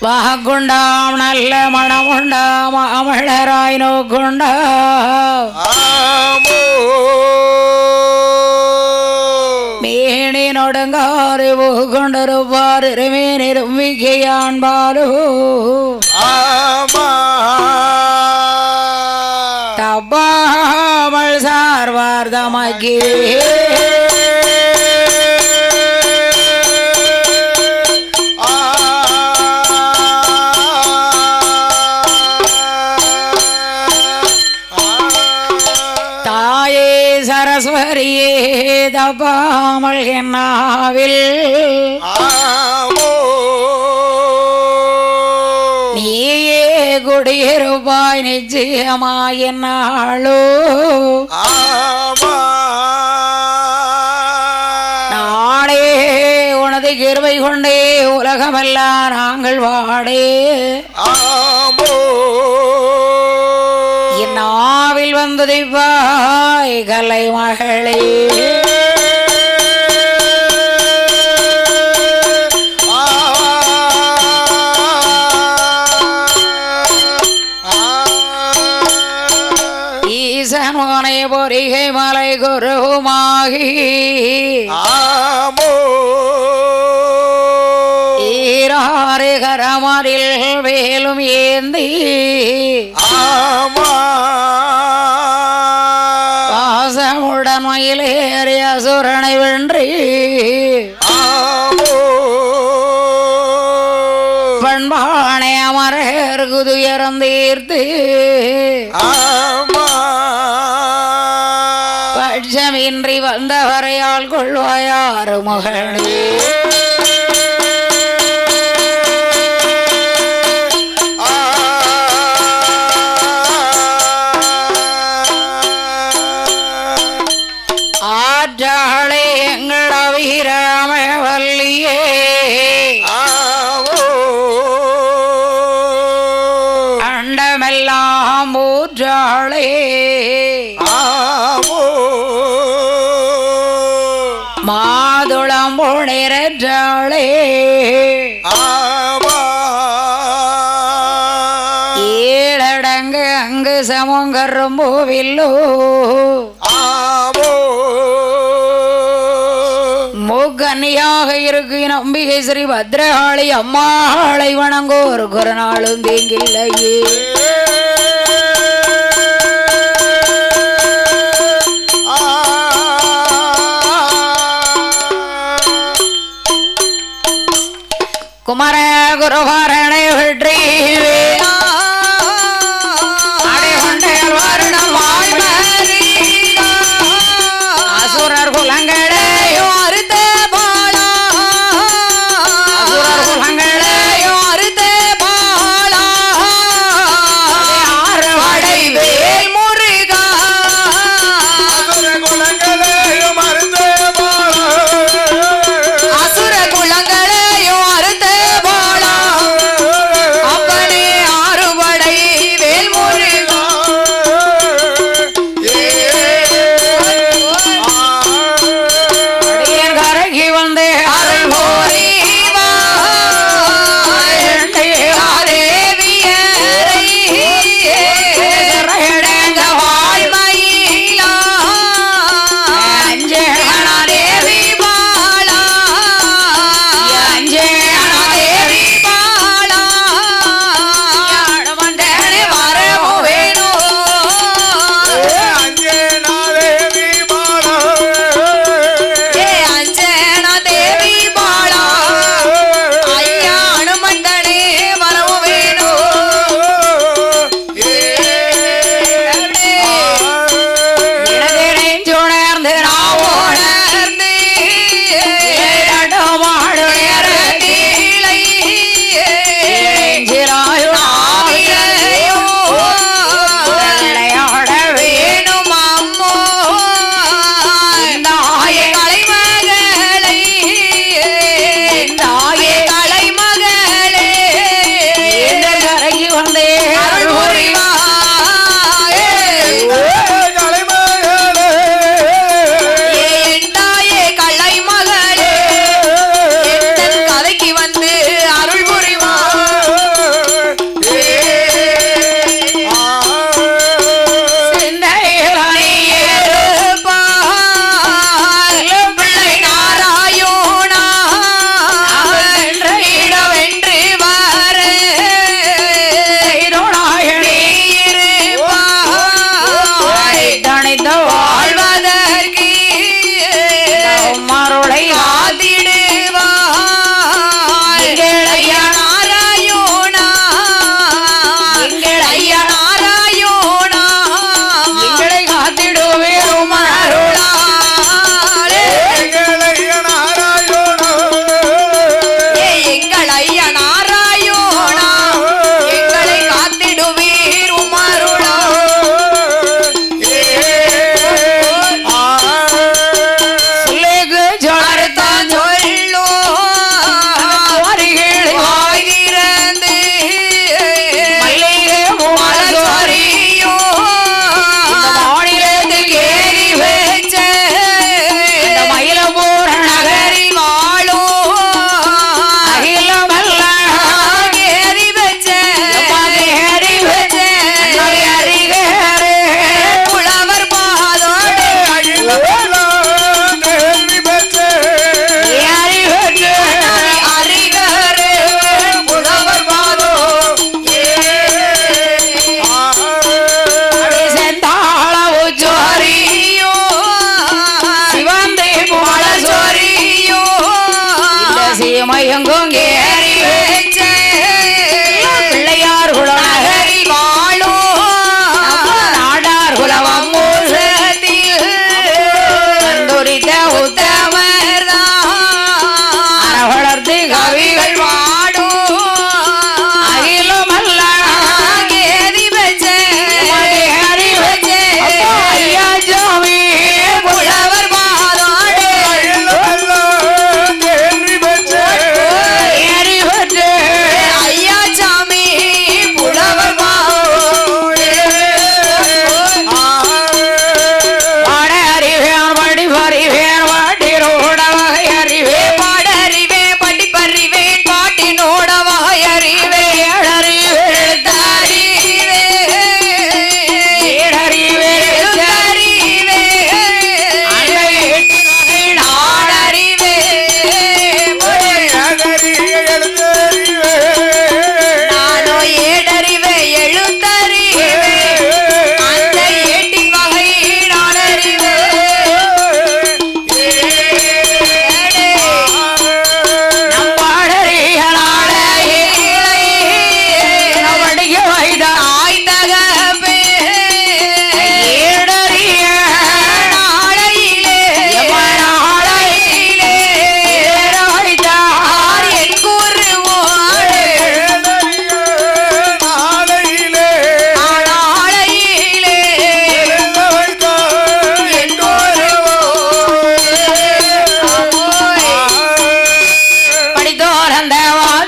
வாகுண்டாம் நல்ல மணமுண்டாம் அமழராய் நோக்குண்டா ஆமோ மேனி நொடுங்காறு கொண்டிருப்பார் இருமேனிரும் விக்கையான்பாலோ ஆமா தப்பாமல் சார்வார் தமக்கே தாயே சரஸ்வரியே தப்பாமல் என்னாவில் நீயே குடியிருப்பாய் நிச்சயமாய் என்னாளோ நாளே உனது கிருபை கொண்டே உலகமெல்லாம் நாங்கள் வாடே என் நாவில் வந்ததை பாய் கலை மகளே ஈசன்மனை பொறிகை மலை குருவுமாகி ஈராறு கரமரில் வேலும் ஏந்தி பாசமுடன் மயிலேறி அசுரனை வென்றி பண்பானை அமரர் குதுயரந்தீர்த்து பட்சமின்றி வந்தவரையால் கொள்வாயாறு மகளே ஆற்றாளே எங்கள் அவிராம வல்லியே அண்டமெல்லாம் ஊற்றாளே மாதுளம் புனிரற்றாளே ஏழடங்கு அங்கு சமங்கரும் பூவில்லோ மூக்கன்னியாக இருக்கு நம்பிகை ஸ்ரீ பத்ரகாளி அம்மாளை வணங்கோ ஒரு குரநாளும் தீங்கில்லையே குமர குருவாரணை வெற்றி அடைகொண்டேல் வருடம் வாய்மறி அசுரர் குலங்களையும் அறுத்தே பாழா அசுரர் குலங்களையும் அறுத்தே பாழா ஆறு வடை வேல் முருகா அசுர குலங்களையும் அறுத்தே பாழா அப்பனே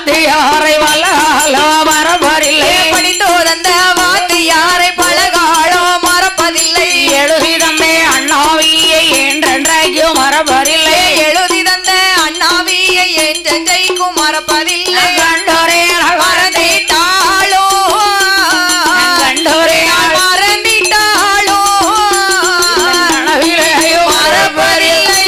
வாத்தியாரை வல்லாலோ மரபரில்லை படித்தோதந்த வாத்தியாரை பழகாலோ மறப்பதில்லை எழுதி தந்தை அண்ணாவியை என்றென்றைக்கும் மரபரில்லை எழுதி தந்த அண்ணாவியை என்றென்றைக்கும் மறப்பதில்லை கண்டோரே மறந்திட்டாளோ கண்டோரே மறந்திட்டாளோ கனவிலேயோ மரபரில்லை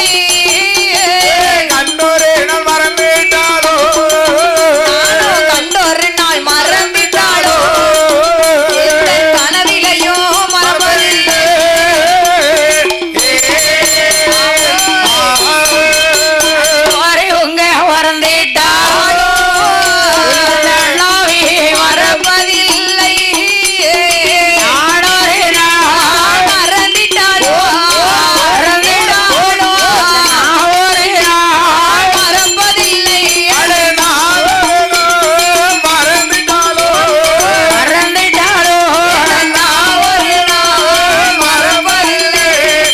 கண்டோரே நான் மறந்துட்டாலோ கண்டொரு நாள் மறந்திட்டாளோ எந்த கனவிலையோ மறப்பதில்லை வரை உங்க வரந்தேட்டாளோ அண்ணாவியை மரப மறப்பதில்லை நாடோரே நான் மறந்திட்டாளோ மறந்திட்டாளோ நாடோரே நான் மறப்பதில்லை அடே நானும் மறந்துட்டாலோ மறந்துட்டாளோ ஒரு நாள் மறப்பதில்லை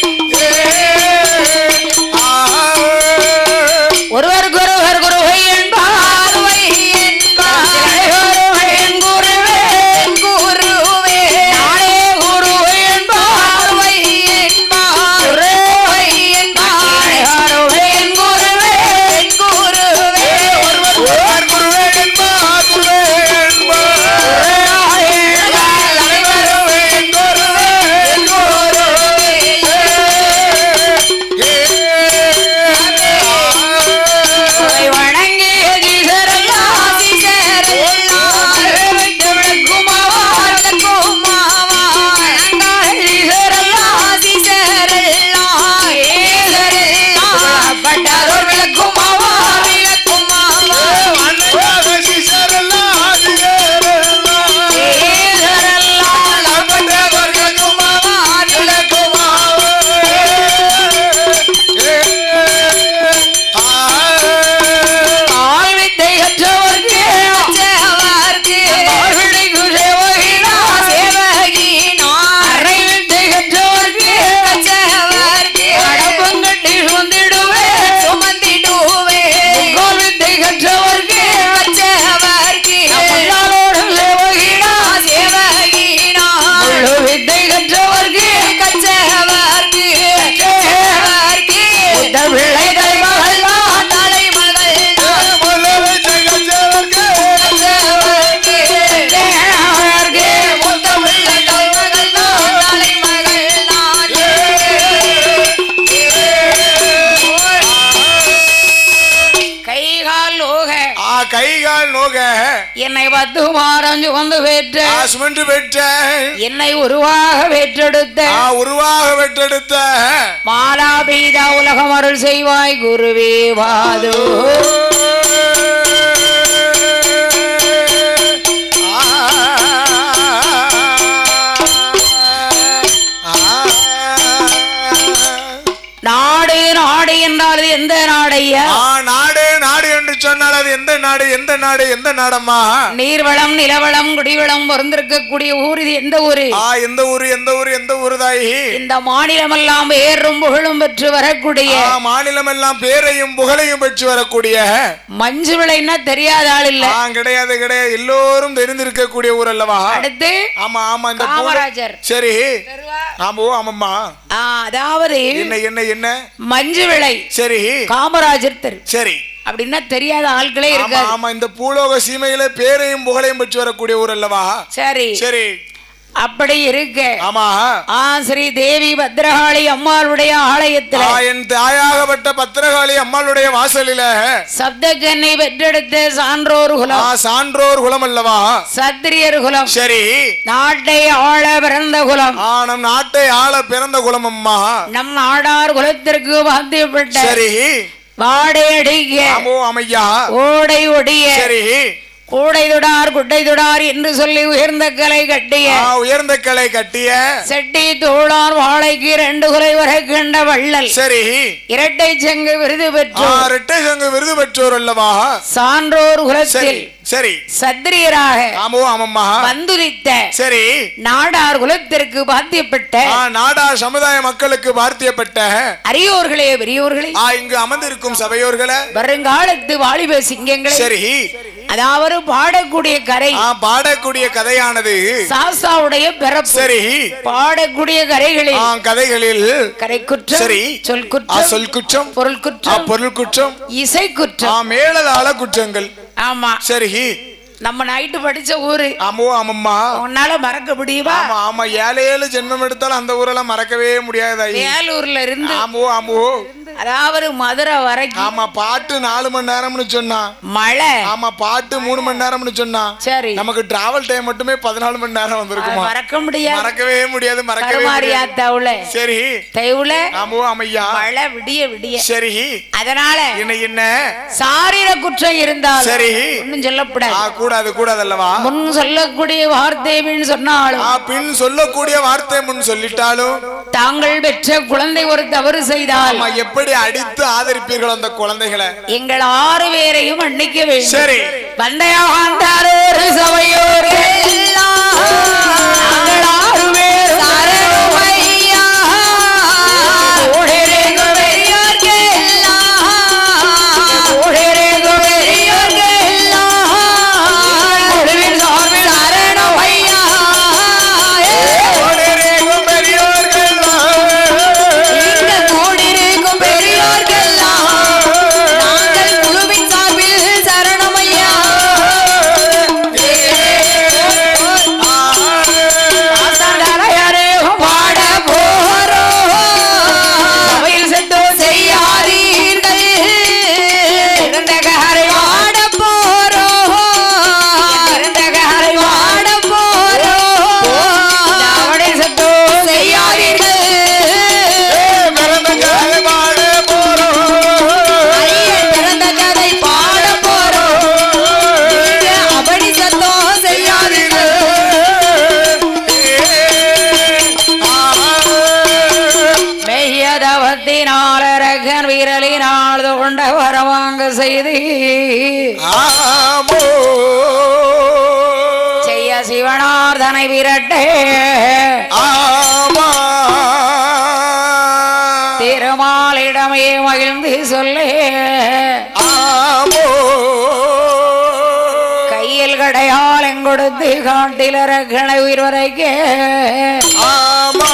ஒருவருக்கு ஒருவர் குருவை என்பார் பார்வை என்பார் குருவை என் குருவே குருவே நாளே குருவை என்பார் பார்வை என்பார் குருவை என்பார் குருவை என் குருவே குருவே ஒருவர் குருவே என்பார் குருவே என்பார் அனைவரும் என் குருவே என் குருவே குருவை வணங்கிய கீசரெல்லாம் பட்டாரோர் விளக்குமாவா அன்னையாக சிசரெல்லாம் ஆதியரெல்லாம் ஈசரெல்லாம் அப்பட்டவர்களுக்குமாவா விளக்குமாவா ஆள் வித்தை கற்றவர்க்கு ஆழ்விடை குசேவகினா அரை வித்தை கற்றவர்க்கு கடப்பங்கட்டி சுமந்திடுவே கோல் வித்தை கற்றவர்க்கு நம்மளாலோடு சேவகினா முழு வித்தை கற்றவர்க்கு புத்த பிள்ளை தலைமகள் முழுவை ஜெகஜேவர்க்கு தேவர்க்கு கை கால் லோக ஆ கைகால் நோக என்னை பத்து மாறம் சுமந்து பெற்ற ஆ சுமன்று பெற்ற என்னை உருவாக பெற்றெடுத்த ஆ உருவாக பெற்றெடுத்த மாலா பீதா உலகம் அருள் செய்வாய் குருவே வாது நாடு நாடு என்றால் இது எந்த நாடையா நாடு நாடு என்று சொன்னால் அது எந்த நாடு எந்த நாடு எந்த நாடம்மா நீர்வளம் நிலவளம் குடிவளம் பொருந்திருக்கக்கூடிய ஊர் இது எந்த ஊரு ஆ எந்த ஊரு எந்த ஊரு எந்த ஊரு தாயி இந்த மாநிலமெல்லாம் ஏறும் புகழும் பெற்று வரக்கூடிய ஆ மாநிலம் எல்லாம் பேரையும் புகழையும் பெற்று வரக்கூடிய மஞ்சு விளைன்னா தெரியாத ஆள் இல்ல ஆ கிடையாது கிடையாது எல்லோரும் தெரிந்திருக்கக்கூடிய ஊர் அல்லவா அடுத்து ஆமா ஆமா இந்த பூ- காமராஜர் சரி ஆமா ஓ ஆமாம்மா ஆ, அதாவது என்ன என்ன என்ன மஞ்சு விளை சரி காமராஜர் தெரு சரி அப்படின்னா தெரியாத ஆட்களே ஆமா இருக்காது ஆமா இந்த பூலோக சீமையில பேரையும் புகழையும் பெற்று வரக்கூடிய ஊர் அல்லவா சரி சரி அப்படி இருக்க ஆமா ஆ ஸ்ரீ தேவி பத்ரகாளி அம்மாளுடைய ஆலயத்துல ஆ, என் தாயாகப்பட்ட பத்திரகாளி அம்மாளுடைய வாசலில சப்த கண்ணை பெற்றெடுத்த சான்றோர் ஆ குலம் சான்றோர் குலம் அல்லவா சத்திரியர் குலம் சரி நாட்டை ஆள பிறந்த குலம் ஆ நம் நாட்டை ஆள பிறந்த குலம் அம்மா நம் நாடார் குலத்திற்கு பாத்தியப்பட்ட சரி வாடை அடிக்க ஆமோ அமையா ஓடை ஒடிய சரி கூடை துடார் குட்டை துடார் என்று சொல்லி உயர்ந்த கலை கட்டிய ஆ உயர்ந்த கிளை கட்டிய செட்டி தோளார் வாழைக்கு ரெண்டு குலை வரை கண்ட வள்ளல் சரி இரட்டை சங்கு விருது ஆ பெற்று ரெட்டை சங்கு விருது பெற்றோர் அல்லவா சான்றோர் சரி குலத்தில் சரி சத்திரியராக ஆமோ ஆமம்மா வந்துரித்த சரி நாடார் குலத்திற்கு பாத்தியப்பட்ட ஆ, நாடா சமுதாய மக்களுக்கு பார்த்தியப்பட்ட அரியோர்களே பெரியோர்களே ஆ இங்கு அமர்ந்திருக்கும் சபையோர்களை வருங்காலத்து வாலிப சிங்கங்களை சரி அதாவது பாடக்கூடிய கரை ஆ பாடக்கூடிய கதையானது சாசாவுடைய பிறப்பு சரி பாடக்கூடிய ஆ கரைகளில் கதைகளில் கரை குற்றம் சரி. சொல் ஆ குற்றம் சொல் குற்றம் பொருள் ஆ குற்றம் பொருள் குற்றம் இசை ஆ குற்றம் மேலதாள குற்றங்கள் ஆமா சரி நம்ம நைட்டு படிச்ச ஊரு ஆமோ ஆமம்மா உன்னால மறக்க முடியுமா ஆமா ஆமா ஏழு ஏழு ஜென்மம் எடுத்தாலும் அந்த ஊரெல்லாம் மறக்கவே முடியாது ஐயா. வேலூர்ல இருந்து ஆமோ ஆமோ அதாவது மதுரை வரைக்கும் ஆமா பாட்டு நாலு மணி நேரம்னு சொன்னா மழை ஆமா பாட்டு மூணு மணி நேரம்னு சொன்னா சரி நமக்கு டிராவல் டைம் மட்டுமே பதினாலு மணி நேரம் அது வந்திருக்குமா மறக்க முடியாது மறக்கவே முடியாது மறக்கவே கருமாரியா முடியாது. தவுல சரி தெய்வுல ஆமோ ஆமையா மழை விடிய விடிய சரி அதனால என்ன என்ன சாரீர குற்றம் இருந்தால் சரி. ஒன்னும் சொல்லப்படாது ஆ கூடாது கூடாது அல்லவா முன் சொல்லக்கூடிய வார்த்தைன்னு சொன்னாலும் ஆ பின் சொல்லக்கூடிய வார்த்தை முன் சொல்லிட்டாலும் தாங்கள் பெற்ற குழந்தை ஒரு தவறு செய்தால் ஆமா எப்படி அடித்து ஆதரிப்பீர்கள் அந்த குழந்தைகளை எங்கள் ஆறு பேரையும் மன்னிக்க வேண்டும் சரி வந்தையாண்டாரோரு சபையோரு நாங்கள் ஆறு பேரும் சரணமையா கூடியிருங்க கூடியிருங்க குழுவின் சார்பில் சரணமையா ஓடிரேகும் பெரியோர்கள் இங்க கூடியிருக்கும் பெரியோர்க்கெல்லாம் நாங்கள் குழுவின் சார்பில் சரணமையா ஆசானாரையாரேகும் பாட போறோம் சபையில் சென்று செய்யாதீர்கள் இருந்த கரை பாட போறோம் இருந்த கரை பாட போறோம் அவனை சென்று செய்யாதீர்கள் பிறந்த காலை பாட போறோம் ஐயன் பிறந்த கதை பாட போறோம் நீங்க அபடி சத்தம் செய்யாதீர்கள் மெய்யதவத்தினால் அரகன் விரலினால் கொண்ட வரவாங்க செய்து ஆமோ செய்ய சிவனார்தனை விரட்டே ஆமா திருமாலிடமே மகிழ்ந்து சொல்லே ஆமோ கையில் கடையால் எங்கொடுத்து காட்டில் அரக்கனை உயிர் வரைக்கே ஆமா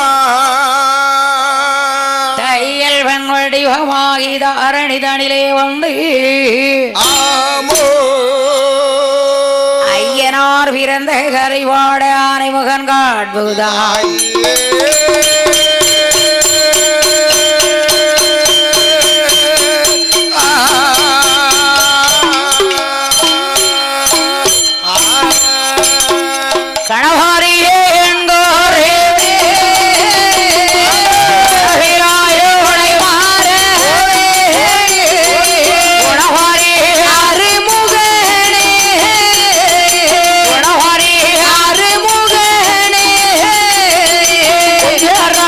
தையல் வெண் வடிவமாகி தாரணி தனிலே வந்து ஆமோ ஐயனார் பிறந்த கரைவாட ஆனை முகன் காட்புதாய் கணவாரியே எங்கோரே அகிலாயோ உடைவார குணவாரியே அருமுகனே குணவாரியே அருமுகனே குஞ்சரா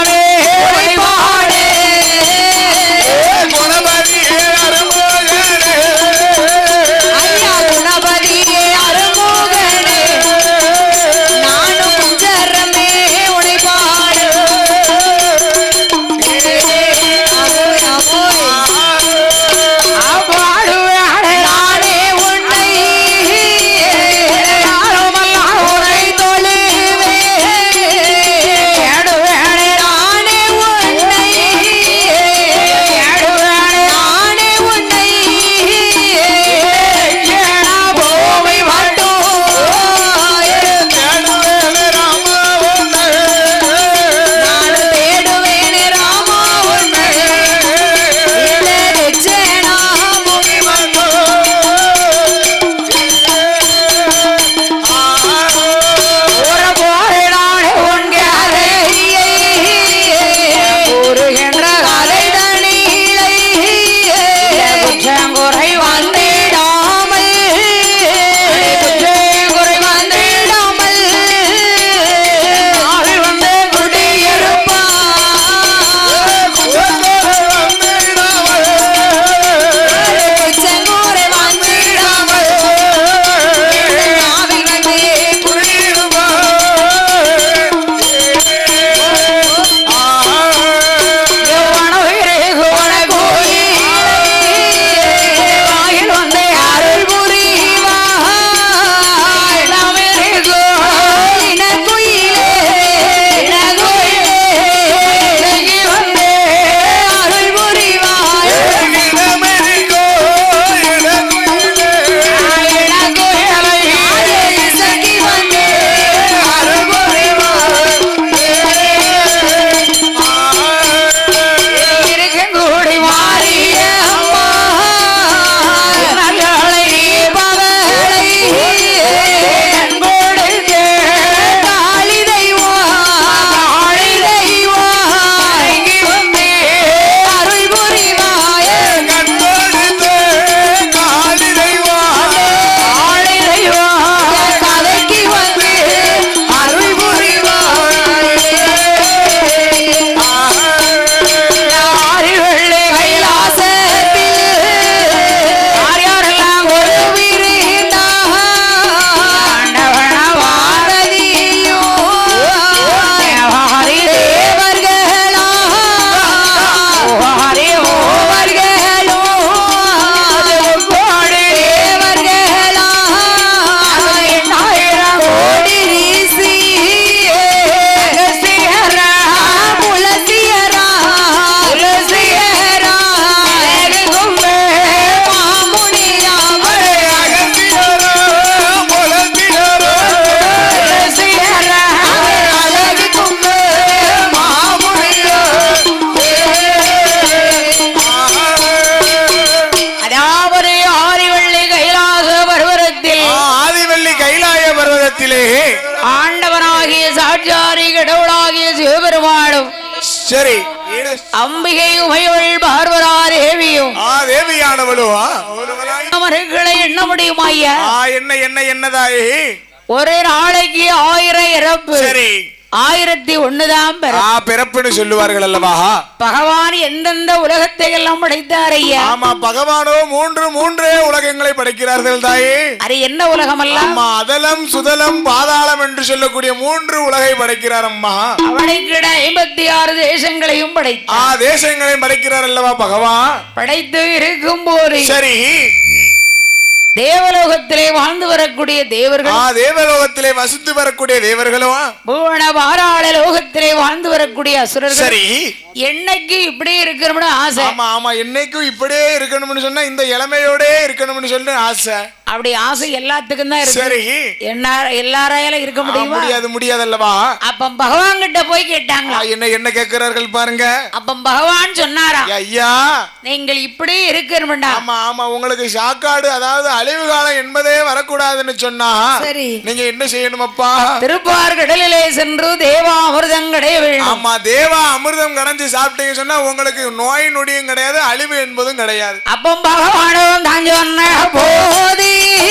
இடத்திலே ஆண்டவனாகிய சாட்சாரி கடவுளாகிய சிவபெருமானும் சரி அம்பிகை உமையுள் பார்வரா தேவியும் ஆ தேவியானவளோ ஆ, அவர்களை எண்ண முடியுமா ஐயா ஆ, என்ன என்ன என்னதாயே ஒரு நாளைக்கு ஆயிரம் இறப்பு சரி ஆயிரத்தி ஒண்ணுதான் பெற ஆ பிறப்புன்னு சொல்லுவார்கள் அல்லவா பகவான் எந்தெந்த உலகத்தை எல்லாம் படைத்தார் ஐயா ஆமா பகவானோ மூன்று மூன்றே உலகங்களை படைக்கிறார்கள் தாயே அது என்ன உலகம் எல்லாம் ஆமா அதலம் சுதலம் பாதாளம் என்று சொல்லக்கூடிய மூன்று உலகை படைக்கிறார் அம்மா படைக்கிட ஐம்பத்தி ஆறு தேசங்களையும் ஆ படைத்தார் தேசங்களையும் படைக்கிறார் அல்லவா பகவான் படைத்து இருக்கும் போது சரி தேவலோகத்திலே வாழ்ந்து வரக்கூடிய ஆ தேவர்கள் தேவலோகத்திலே வசித்து வரக்கூடிய தேவர்களும் பூவன பாராள லோகத்திலே வாழ்ந்து வரக்கூடிய அசுரர்கள் சரி என்னைக்கு இப்படி இருக்கணும்னு ஆசை ஆமா ஆமா என்னைக்கும் இப்படியே இருக்கணும்னு சொன்னா இந்த இளமையோட இருக்கணும்னு சொல்லி ஆசை அப்படி ஆசை எல்லாத்துக்கும் தான் இருக்கு சரி என்ன எல்லாராயாலும் இருக்க ஆ, முடியுமா முடியாது முடியாதல்லவா அப்ப பகவான் கிட்ட போய் கேட்டாங்களா ஆ, என்ன என்ன கேட்கிறார்கள் பாருங்க அப்ப பகவான் சொன்னாரா ஐயா நீங்கள் இப்படி இருக்கணும்டா ஆமா ஆமா உங்களுக்கு சாக்காடு அதாவது அழிவு காலம் என்பதே வரக்கூடாதுன்னு சொன்னா சரி. நீங்க என்ன செய்யணுமப்பா திருப்பார் கடலிலே சென்று தேவா அமிர்தம் கிடைய வேணும் ஆமா தேவா அமிர்தம் கடைஞ்சு சாப்பிட்டீங்க சொன்னா உங்களுக்கு நோய் நொடியும் கிடையாது அழிவு என்பதும் கிடையாது அப்போ பகவானும் தான் சொன்ன போதி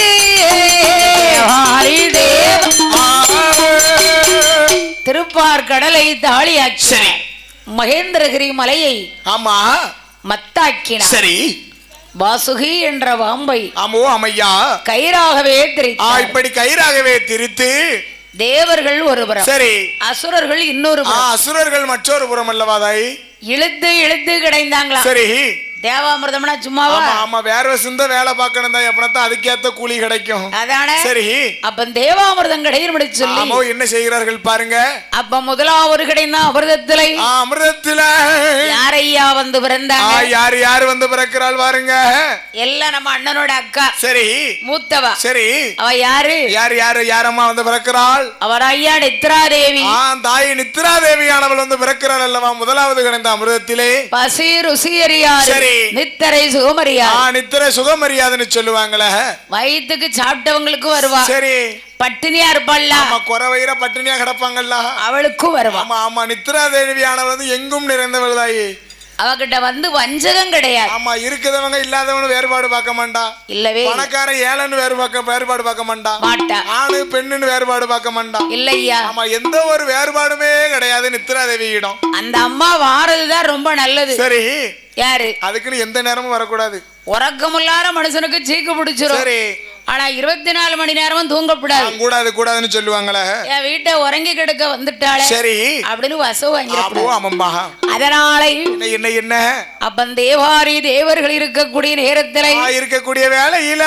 ஹரி தேவ திருப்பார் கடலை தாளியாக்கி மகேந்திரகிரி மலையை ஆமா மத்தாக்கினார் சரி வாசுகி என்ற வாம்பை ஆமோ அமையா கயிறாகவே ஆ திரித்தார் இப்படி கயிறாகவே திரித்து தேவர்கள் ஒருபுறம் சரி அசுரர்கள் இன்னொரு ஆ புறம் அசுரர்கள் மற்றொரு புறம் அல்லவா தாய் இழுத்து இழுத்து கிடைந்தாங்களா சரி தேவாமிர்தம்னா சும்மாவா ஆமா ஆமா வேற சிந்த வேலை பார்க்கணும் தான் எப்படித்தான் அதுக்கேத்த கூலி கிடைக்கும் அதானே சரி அப்ப தேவாமிர்தம் கிடையும் சொல்லி ஆமோ என்ன செய்கிறார்கள் பாருங்க அப்ப முதலாவது கிடைந்த அமிர்தத்திலே ஆ, அமிர்தத்துல யாரையா வந்து ஆ, பிறந்தாங்க யார் யார் வந்து பிறக்கிறாள் பாருங்க எல்லாம் நம்ம அண்ணனோட அக்கா சரி மூத்தவா சரி அவ யாரு யார் யார் யாரம்மா வந்து பிறக்கிறாள் அவர் ஐயா நித்ரா தேவி ஆ தாய் நித்ரா தேவியானவள் வந்து பிறக்கிறாள் அல்லவா முதலாவது கிடைந்த அமிர்தத்திலே பசி ருசி அறியாரு சரி. நித்தரை ஆ சுகமறியாரு நித்திர சுகமரியாதைன்னு சொல்லுவாங்களே வயிற்றுக்கு சாப்பிட்டவங்களுக்கு வருவா சரி பட்டினியா இருப்பாள்ல ஆமா குறை வயிற பட்டினியா கிடப்பாங்கல்ல அவளுக்கும் வருவா ஆமா ஆமா நித்ரா தேவியானவள் வந்து எங்கும் நிறைந்தவள் தாயி அவகிட்ட வந்து வஞ்சகம் கிடையாது ஆமா இருக்கிறவங்க இல்லாதவனு வேறுபாடு பார்க்க மாட்டா இல்லவே இல்ல. பணக்காரன் ஏழைன்னு வேறு பார்க்க வேறுபாடு பார்க்க மாட்டா மாட்டா ஆணு பெண்ணுன்னு வேறுபாடு பார்க்க மாட்டா இல்லையா ஆமா எந்த ஒரு வேறுபாடுமே கிடையாது நித்ரா தேவியிடம் அந்த அம்மா வாரதுதான் ரொம்ப நல்லது சரி யாரு அதுக்குன்னு எந்த நேரமும் வரக்கூடாது உறக்கமில்லாத மனுஷனுக்கு சீக்கு பிடிச்சிரும் சரி ஆனா இருபத்தி நாலு மணி நேரமும் தூங்கக்கூடாது நான் கூடாது கூடாதுன்னு சொல்லுவாங்களே என் வீட்டை உறங்கி கிடக்க வந்துட்டாளே சரி அப்படின்னு வசவு ஆமோ வாங்கிடக்கூடாது ஆமாம்பா அதனாலே என்ன என்ன என்ன அப்ப தேவாரி தேவர்கள் இருக்கக்கூடிய நேரத்திலே ஆ, இருக்கக்கூடிய வேலையில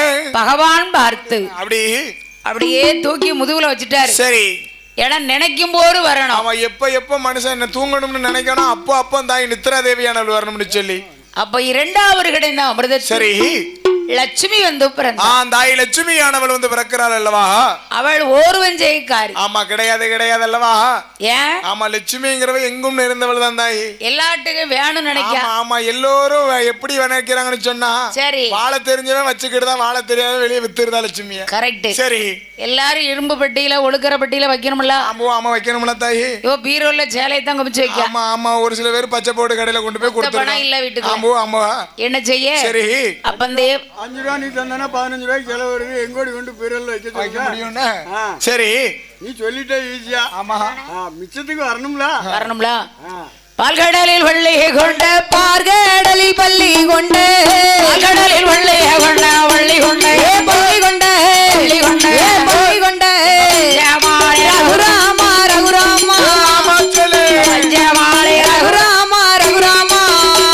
பகவான் பார்த்து அப்படி அப்படியே தூக்கி முதுகுல வச்சுட்டாரு சரி ஏன்னா நினைக்கும் போது வரணும் அவன் எப்ப எப்ப மனுஷன் என்ன தூங்கணும்னு நினைக்கணும் அப்போ அப்போ தாய் நித்ரா தேவியானவள் வரணும்னு சொல்லி அப்ப இரண்டாவது கிடைந்த அமிர்த சரி லட்சுமி வந்து பிறந்த ஆ தாய் லட்சுமியானவள் வந்து பிறக்கிறாள் அல்லவா அவள் ஓர்வன் ஜெயிக்காரி ஆமா கிடையாது கிடையாது அல்லவா ஏன் ஆமா லட்சுமிங்கிறவ எங்கும் நிறைந்தவள் தான் தாய் எல்லாத்துக்கும் வேணும்னு நினைக்க ஆமா ஆமா எல்லோரும் வே- எப்படி நினைக்கிறாங்கன்னு சொன்னா சரி வாழ தெரிஞ்சவன் வச்சுக்கிட்டு தான் வாழ தெரியாத வெளியே வித்துருதா லட்சுமிய கரெக்ட் சரி எல்லாரும் இரும்பு பெட்டியில ஒழுக்கிற பெட்டியில வைக்கணும்ல ஆமா ஆமா வைக்கணும்ல தாயி யோ பீரோல சேலையை தான் குமிச்சு வைக்க ஆமா ஆமா ஒரு சில பேர் பச்சை போட்டு கடையில கொண்டு போய் பணம் கொடுத்துருக்காங்க இல்ல வீட்டுக்கு ஆமா ஆமா என்ன செய்ய சரி அப்ப தேவ் அஞ்சு ரூபா நீ தந்தானா பதினஞ்சு ரூபாய்க்கு செலவு வருது எங்கோடி கொண்டு பீரல்ல வைக்க வைக்க சொல்ற? முடியும்னா ஆ. சரி நீ சொல்லிட்டே ஈஸியா ஆமா ஆ, மிச்சத்துக்கு வரணும்ல வரணும்ல ஆ. பால்கடலில் வெள்ளை கொண்ட பார்கடலில் பள்ளி கொண்டு பால்கடலில் வெள்ளை கொண்ட வள்ளி கொண்ட பள்ளி கொண்ட பள்ளி கொண்ட பள்ளி கொண்ட பஞ்சமாலை ரகுராமா ரகுராமா ஆமா சொல்லு பஞ்சமாலை ரகுராமா ரகுராமா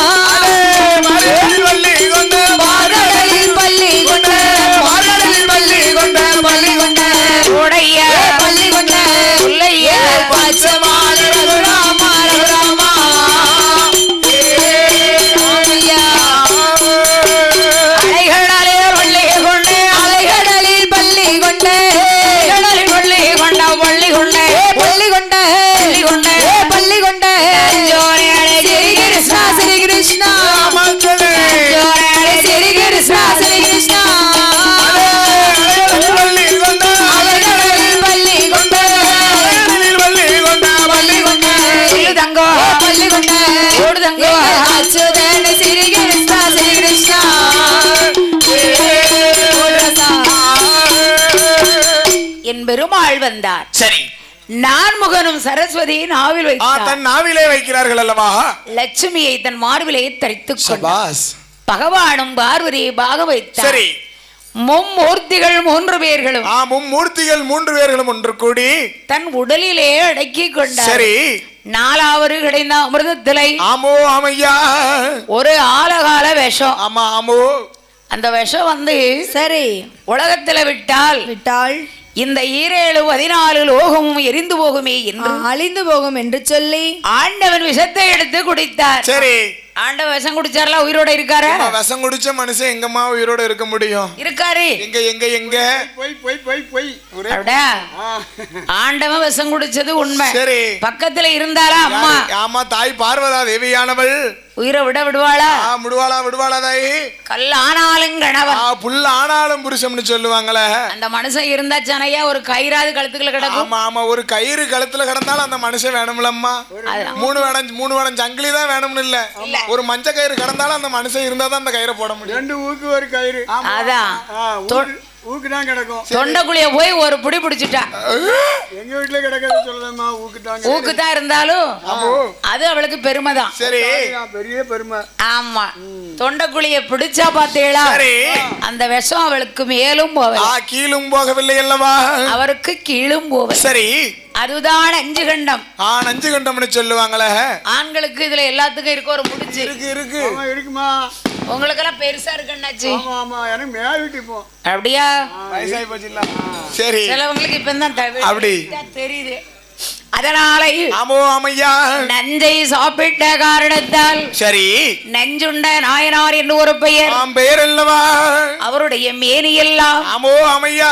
மறுபடி வள்ளி கொண்டு பார்கடலில் பள்ளி கொண்ட மார்கழியில் வள்ளி கொண்டு பள்ளி கொண்டு உடைய பள்ளி கொண்ட உள்ளைய பச்சமால ரகுராமா ரகுராமா ஐயா அலைகடலே வெள்ளை கொண்ட அலைகடலில் பள்ளி என் பெருமாள் வந்தார் சரி நான்முகனும் சரஸ்வதியை நாவில் ஆ வைத்தார் தன் நாவிலே வைக்கிறார்கள் அல்லவா லட்சுமியை தன் மார்பிலே தரித்துக் கொண்டார் சபாஸ் பகவானும் பார்வதியை பாக வைத்தார் சரி மும்மூர்த்திகள் மூன்று பேர்களும் ஆ மும்மூர்த்திகள் மூன்று பேர்களும் ஒன்று கூடி தன் உடலிலே அடக்கி கொண்டார் சரி நாலாவது கிடைந்த அமிர்தத்திலை ஆமோ ஆமையா ஒரு ஆலகால விஷம் ஆமா ஆமோ அந்த விஷம் வந்து சரி உலகத்துல விட்டால் விட்டால் இந்த ஈரேழு பதினாலு லோகமும் எரிந்து போகுமே என்று அழிந்து போகும் என்று சொல்லி ஆண்டவன் விஷத்தை எடுத்து குடித்தார் சரி ஆண்டவன் விஷம் குடிச்சார்ல உயிரோட இருக்காரா அம்மா, விஷம் குடிச்ச மனுஷன் எங்கம்மா உயிரோட இருக்க முடியும் இருக்காரு எங்க எங்க எங்க பொய் பொய் பொய் பொய் ஒரே அப்படியா ஆ. ஆண்டவன் விஷம் குடிச்சது உண்மை சரி பக்கத்துல இருந்தாரா அம்மா யாரு? ஆமா தாய் பார்வதா தேவியானவள் உயிரை விட விடுவாளா ஆ முடுவாளா விடுவாளா தாய் கல் ஆனாலும் ஆ கணவன் புல்ல ஆனாலும் புருஷம்னு சொல்லுவாங்களே அந்த மனுஷன் இருந்தாச்சானையா ஒரு கயிறாது கழுத்துக்குள்ள கிடக்கும் ஆமா ஆமா ஒரு கயிறு கழுத்துல கிடந்தாலும் அந்த மனுஷன் வேணும்லம்மா அதான். மூணு வேடம் மூணு வேடம் ஜங்கிலி தான் வேணும்னு இல்ல ஒரு மஞ்ச கயிறு கிடந்தாலும் அந்த மனுஷன் இருந்தா தான் அந்த கயிறை போட முடியும் ரெண்டு ஊக்கு ஒரு கயிறு அதான் ஆ, ஊக்கு- ஊக்கு தான் கிடக்கும் தொண்டைக்குழிய போய் ஒரு புடி பிடிச்சிட்டா எங்க வீட்டுல கிடக்கிறது சொல்லலாமா ஊக்கு தாங்க ஊக்கு தான் இருந்தாலும் அது அவளுக்கு பெருமைதான் சரி பெரிய பெருமை ஆமா தொண்டைக்குழிய பிடிச்சா பாத்தீங்களா சரி அந்த விஷம் அவளுக்கு மேலும் போவல ஆ கீழும் போகவில்லை அல்லவா அவருக்கு கீழும் போவல சரி அதுதான் அஞ்சு கண்டம் ஆ நஞ்சு கண்டம்னு சொல்லுவாங்களே ஆண்களுக்கு இதுல எல்லாத்துக்கும் இருக்க ஒரு முடிச்சு இருக்கு இருக்கு ஆமா இருக்குமா உங்களுக்கெல்லாம் பெருசா இருக்குன்னாச்சு ஆமா ஆமா எனக்கு மேவிட்டு இப்போ அப்படியா வயசாகி போச்சுல்ல சரி சிலவங்களுக்கு இப்பதான் தவிர அப்படி. தெரியுது அதனால ஆமோ ஆமையா நஞ்சை சாப்பிட்ட காரணத்தால் சரி நஞ்சுண்ட நாயனார் என்று ஒரு பெயர் ஆம் பெயர் அல்லவா அவருடைய மேனியெல்லாம் ஆமோ ஆமையா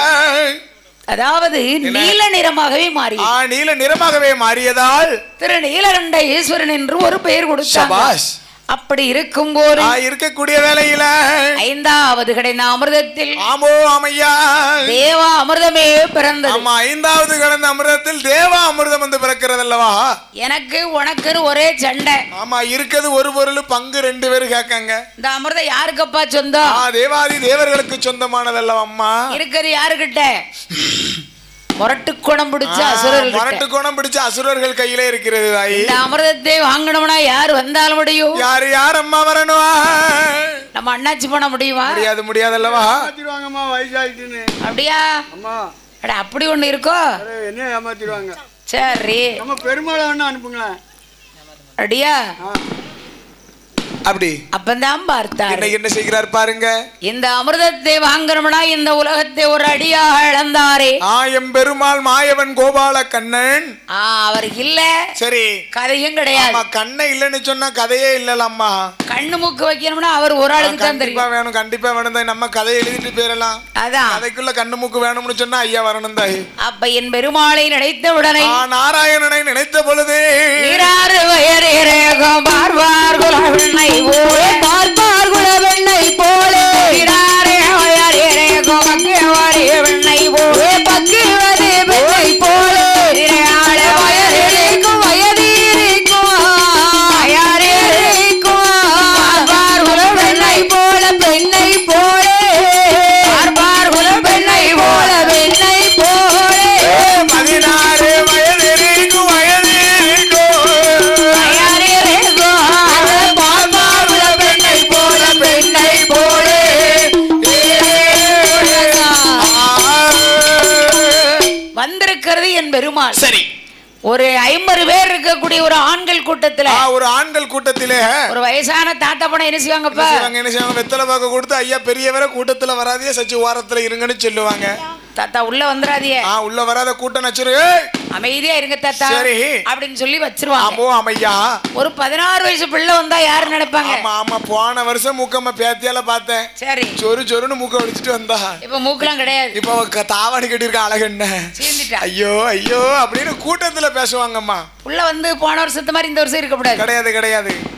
அதாவது நீல நிறமாகவே மாறி ஆ நீல நிறமாகவே மாறியதால் திரு நீலகண்ட ஈஸ்வரன் என்று ஒரு பெயர் கொடுத்தார் சபாஷ் அப்படி இருக்கும் போது ஆ இருக்கக்கூடிய வேலையில ஐந்தாவது கிடைந்த அமிர்தத்தில் ஆமோ ஆமையா தேவா அமிர்தமே பிறந்தது ஆமா ஐந்தாவது கடந்த அமிர்தத்தில் தேவா அமிர்தம் வந்து பிறக்கிறது அல்லவா எனக்கு உனக்குன்னு ஒரே சண்டை ஆமா இருக்குது ஒரு பொருள் பங்கு ரெண்டு பேரும் கேட்காங்க இந்த அமிர்தம் யாருக்கப்பா சொந்தம் ஆ தேவாதி தேவர்களுக்கு சொந்தமானது அல்லவா அம்மா இருக்கிறது யாருக்கிட்ட முரட்டு குணம் பிடிச்ச ஆ, அசுரர்கள் மரட்டு கோணம் பிடிச்ச அசுரர்கள் கையில இருக்கிறது தாயி இந்த அமிர்தத்தை வாங்கணும்னா யார் வந்தாலும் முடியும் யாரு யார் அம்மா வரணும் நம்ம அண்ணாச்சி பண்ண முடியுமா முடியாது முடியாது அல்லவா ஏமாத்திடுவாங்கம்மா வயசாயிட்டுன்னு அப்படியா அம்மா அட அப்படி ஒண்ணு இருக்கோ அட, என்ன ஏமாத்திடுவாங்க சரி நம்ம பெருமாளை வேணா அனுப்புங்களேன் அப்படியா அப்படி அப்பந்தான் பார்த்தார் இன்னைக்கு என்ன செய்கிறார் பாருங்க இந்த அமிர்தத்தை வாங்கணும்னா இந்த உலகத்தை ஒரு அடியாக இழந்தாரே ஆயம் பெருமாள் மாயவன் கோபால கண்ணன் ஆ அவர் இல்ல சரி கதையும் கிடையாது ஆமா கண்ணை இல்லைன்னு சொன்னா கதையே இல்லலம்மா கண்ணு மூக்கு வைக்கணும்னா அவர் ஒரு ஆளுக்கு தான் கண்டிப்பா தெரியும் வேணும் கண்டிப்பா வேணும் தாய் நம்ம கதை எழுதிட்டு போயிடலாம் அதான் கதைக்குள்ள கண்ணு மூக்கு வேணும்னு சொன்னா ஐயா வரணும் தாய் அப்ப என் பெருமாளை நினைத்த உடனே ஆ நாராயணனை நினைத்த பொழுது ஈராறு வயரேகம் பார்வார் குலவெண்ணை போலே பார்ப்பார் குலவெண்ணை போலே ஈராறு வயரேகம் மக்கியவாரி வெண்ணை போலே பக்குவது வெண்ணை போலே ஈராறு வயதிருக்கும் வயதிருக்கும் வயதிருக்கும் பார்ப்பார் குலவெண்ணை போல பெண்ணை போலே பார்ப்பார் குலவெண்ணை போல வெண்ணை போலே பதினாறு வயது இருக்கும் வயது இருக்கும் வயதிருக்கும் பார்ப்பார் குலவெண்ணை போல பெண்ணை போலே வந்திருக்கிறது என் பெருமாள் சரி ஒரு ஐம்பது பேர் இருக்கக்கூடிய ஒரு ஆண்கள் கூட்டத்துல ஆ, ஒரு ஆண்கள் கூட்டத்திலே ஒரு வயசான தாத்தா பணம் என்ன செய்வாங்கப்பா அவங்க என்ன செய்வாங்க வெத்தலை பாக்க கொடுத்து ஐயா பெரியவரை கூட்டத்துல வராதே சச்சி ஓரத்துல இருங்கன்னு சொல்லுவாங்க தாத்தா உள்ள வந்துடாதீங்க ஆ உள்ள வராத கூட்டம் நச்சுரு அமைதியா இருங்க தாத்தா சரி. அப்படின்னு சொல்லி வச்சிருவாங்க ஆமோ அமையா ஒரு பதினாறு வயசு பிள்ளை வந்தா யாரு நினைப்பாங்க ஆமா ஆமா போன வருஷம் மூக்கம்மா பேத்தியால பார்த்தேன் சரி சொரு சொருன்னு மூக்க ஒடிச்சிட்டு வந்தா இப்ப மூக்கெல்லாம் கிடையாது இப்ப அவ க- தாவணி கட்டியிருக்க அழகு என்ன சீர்ந்துட்டா ஐயோ ஐயோ அப்படின்னு கூட்டத்துல பேசுவாங்கம்மா புள்ள வந்து போன வருஷத்து மாதிரி இந்த வருஷம் இருக்கக்கூடாது கிடையாது கிடையாது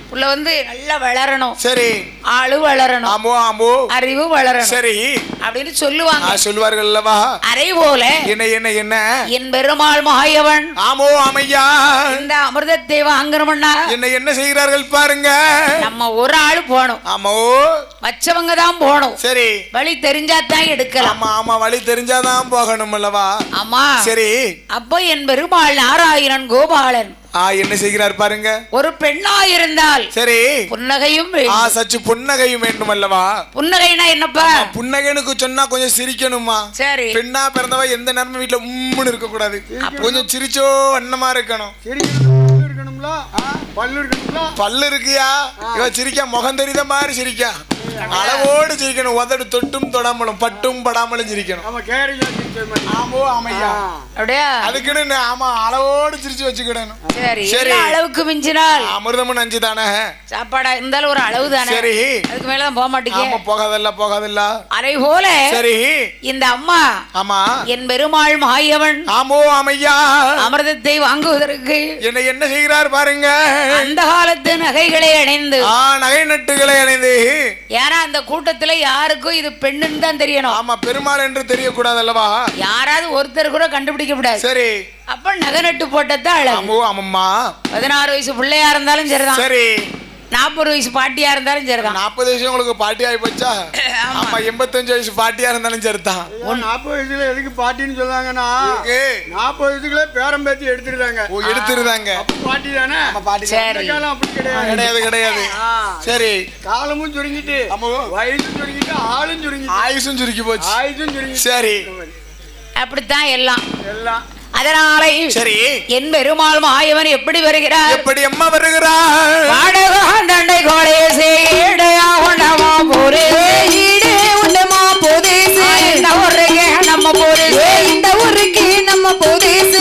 புள்ள வந்து நல்லா வளரணும் சரி ஆளு வளரணும் ஆமோ ஆமோ அறிவு வளரணும் சரி அப்படின்னு சொல்லுவாங்க ஆ, சொல்வார்கள் அல்லவா அரை போல என்ன என்ன என்ன என் பெருமாள் மாயவன் ஆமோ ஆமையா இந்த அமிர்தத்தை வாங்குறோம்னா என்ன என்ன செய்கிறார்கள் பாருங்க நம்ம ஒரு ஆளு போகணும் ஆமோ வச்சவங்க தான் போகணும் சரி வழி தெரிஞ்சா தான் எடுக்கலாம் ஆமா ஆமா வழி தெரிஞ்சாதான் போகணும் அல்லவா ஆமா சரி அப்போ என் பெருமாள் நாராயணன் கோபாலன் ஆ என்ன செய்கிறார் பாருங்க ஒரு பெண்ணா இருந்தால் சரி புன்னகையும் ஆ வேண்டும். சற்று புன்னகையும் வேண்டும் அல்லவா புன்னகைனா என்னப்பா புன்னகைனுக்கு சொன்னா கொஞ்சம் சிரிக்கணுமா சரி பெண்ணா பிறந்தவ எந்த நேரமும் வீட்டுல உம்முன்னு இருக்க கூடாது கொஞ்சம் சிரிச்சோ வண்ணமா இருக்கணும் சரி பல்லு இருக்கணும்ல பல்லு இருக்கணும்ல பல்லு இருக்கியா இவ சிரிக்கா முகம் தெரியுத மாதிரி சிரிக்கா அளவோடு சிரிக்கணும் உதடு தொட்டும் தொடாமலும் பட்டும் படாமலும் சிரிக்கணும் நம்ம கேரளா மாதிரி ஆமோ ஆமையா அப்படியா அதுக்குன்னு நே- ஆமா அளவோடு சிரிச்சு வச்சுக்கிடணும் சரி சரி. எல்லா அளவுக்கு மிஞ்சினால் அமிர்தமும் நஞ்சு தானே சாப்பாடா இருந்தாலும் ஒரு அளவு தானே சரி அதுக்கு மேலதான் போக மாட்டீங்க ஆமா போகாதல்ல போகாதல்ல அதை போல சரி இந்த அம்மா ஆமா என் பெருமாள் மாயவன் ஆமோ ஆமையா அமிர்தத்தை வாங்குவதற்கு என்ன என்ன செய்கிறார் பாருங்க அந்த காலத்து நகைகளை அணிந்து ஆ நகை நட்டுகளை அணிந்து ஏன்னா அந்த கூட்டத்துல யாருக்கும் இது பெண்ணுன்னு தான் தெரியணும் ஆமா பெருமாள் என்று தெரியக்கூடாது அல்லவா யாராவது ஒருத்தர் கூட கண்டுபிடிக்க கூடாது சரி அப்ப நகை நட்டு போட்டதான் அழகு ஆமோ ஆமம்மா பதினாறு வயசு பிள்ளையா இருந்தாலும் சரிதான் சரி நாற்பது வயசு பாட்டியா இருந்தாலும் சரிதான் நாற்பது வயசு உங்களுக்கு பாட்டி ஆகி போச்சா ஆமா எண்பத்தஞ்சு வயசு பாட்டியா இருந்தாலும் சரிதான் நாற்பது வயசுல எதுக்கு பாட்டின்னு சொல்றாங்கன்னா ஏ, நாற்பது வயசுக்குள்ள பேரம் பேத்தி எடுத்துருந்தாங்க ஓ எடுத்துருந்தாங்க அப்ப பாட்டி தானே பாட்டி சரி இந்த காலம் அப்படி கிடையாது கிடையாது கிடையாது ஆ, சரி காலமும் சுருங்கிட்டு ஆமா. வயசும் சுருங்கிட்டு ஆளும் சுருங்கிட்டு ஆயுசும் சுருக்கி போச்சு ஆயுசும் சுருங்கிட்டு சரி அப்படித்தான் எல்லாம் எல்லாம் அதனாலே சரி என் பெருமாள் மாயவன் எப்படி வருகிறார் எப்படி அம்மா வருகிறார் பாடகாண்டை கோடைய சேடையா உண்டமா போரே ஈடே உண்டமா போதேசு இந்த ஊருக்கு நம்ம போரே ஏ இந்த ஊருக்கு நம்ம போதேசு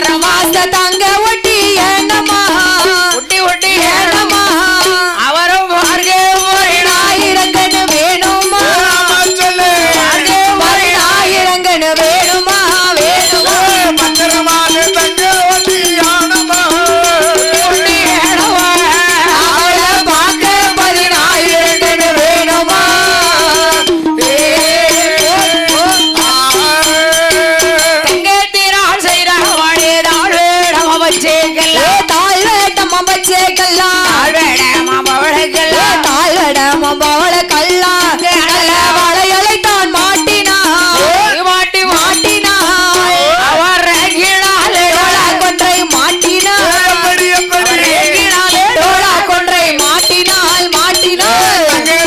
மாச தாங்க ஒட்டி ஏனமா ஒட்டி ஒட்டி ஏனமா அவரும் பார்க்க போரினா ஆயிரங்கன்னு வேணுமா ஆமா சொல்லு ஆயிரங்கன்னு வேணுமா வேணுமா பத்திரமாக தங்க ஒட்டியானமா அவளை பார்க்க பதினாயிரங்கன்னு வேணுமா தங்கத்தினால் செய்த மழைதாள் வேடம் வச்சேக்கல்ல ஏ தாய் வேட்டம் அமைச்சே கல்லா வேடம் அவளுக்கல்ல ஏ தாய் வேடம் அவள கல்லா நல்ல வளையலை தான் மாட்டினாள் மாட்டி மாட்டினாள் அவர் கிணாலே டோலா கொன்றை மாட்டினாள் எப்படி எப்படி கிணாலே டோலா கொன்றை மாட்டினாள் மாட்டினாள்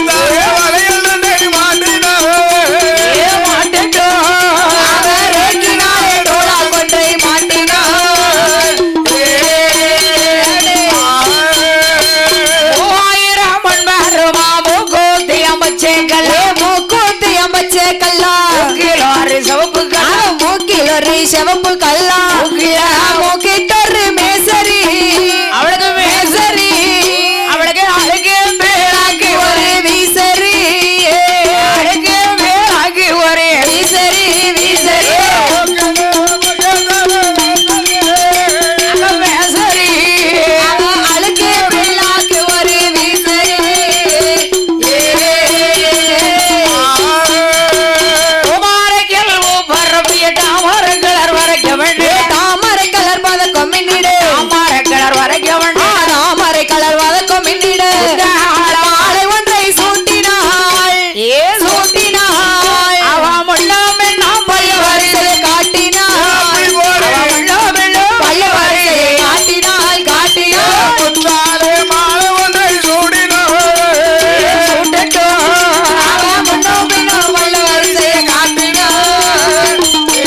அவரே கிணாலே டோலா கொன்றை மாட்டினாள் மூவாயிரம் மண்பருமா மூக்கூத்தி அமைச்சேக்கல்ல ஏ மூக்கூத்தி அமைச்சே கல்லா கிலோரி சவுப்பு ஆ, மூக்கில் ஒரு சிவப்பு கல்லா மூக்கிட்டொரு மேசரி அவளுக்கு மேசரி அவளுக்கு அழகு மேலாக்கி ஒரு ஒரு வீசரி அழகு மேலாக்கி ஒரு வீசரி வீசரி மேசரி அவன் அழுக்கு பிள்ளாக்கு ஒரு வீசரி குமாரக்கில் பரப்பிய தாமர கிளர் வரைக்க வேண்டும் தாமரை கலர் பதக்கம் மின்னிடு தாமர கிளர் வரைக்க ஆ, வேண்டும் தாமரை கலர் பதக்கம் மின்னிடு மாலை ஒன்றை சூட்டினாள் ஏ சூட்டினாள் அவ முள்ளாம் நாம் பள்ளி வரிசை வரிசை காட்டினாள் அவ முள்ளாம் பள்ளி வரிசையை காட்டினாள் காட்டினாள் அவன் முன்னும் பின்னும் பள்ளி வரிசையை காட்டினாள்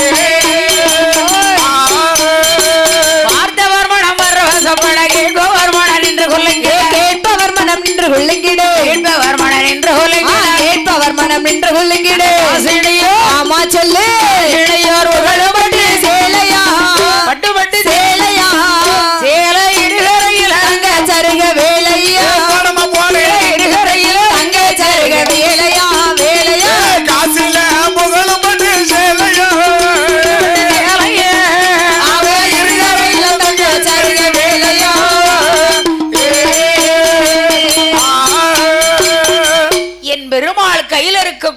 பார்த்தவர் மனம் வசப்பட கேட்பவர் மனம் நின்று கொள்ளுங்க கேட்பவர் மனம் நின்று கொள்ளுங்கிடு கேட்பவர் மனம் நின்று ஆ, கொள்ளுங்க கேட்பவர் மனம் நின்று கொள்ளுங்கிடு ஆசிரியோ ஆமா சொல்லு இளையோர் புகழும்படி சேலையா பட்டு பட்டு சேலையா சேலை இடுகரையில் தங்க சருக வேலையா இடுகரையில் தங்க சருக வேலையா வேலையா காசில புகழும் பட்டு சேலையோ சேலையே அவ இருகரையில தங்க சருக வேலையா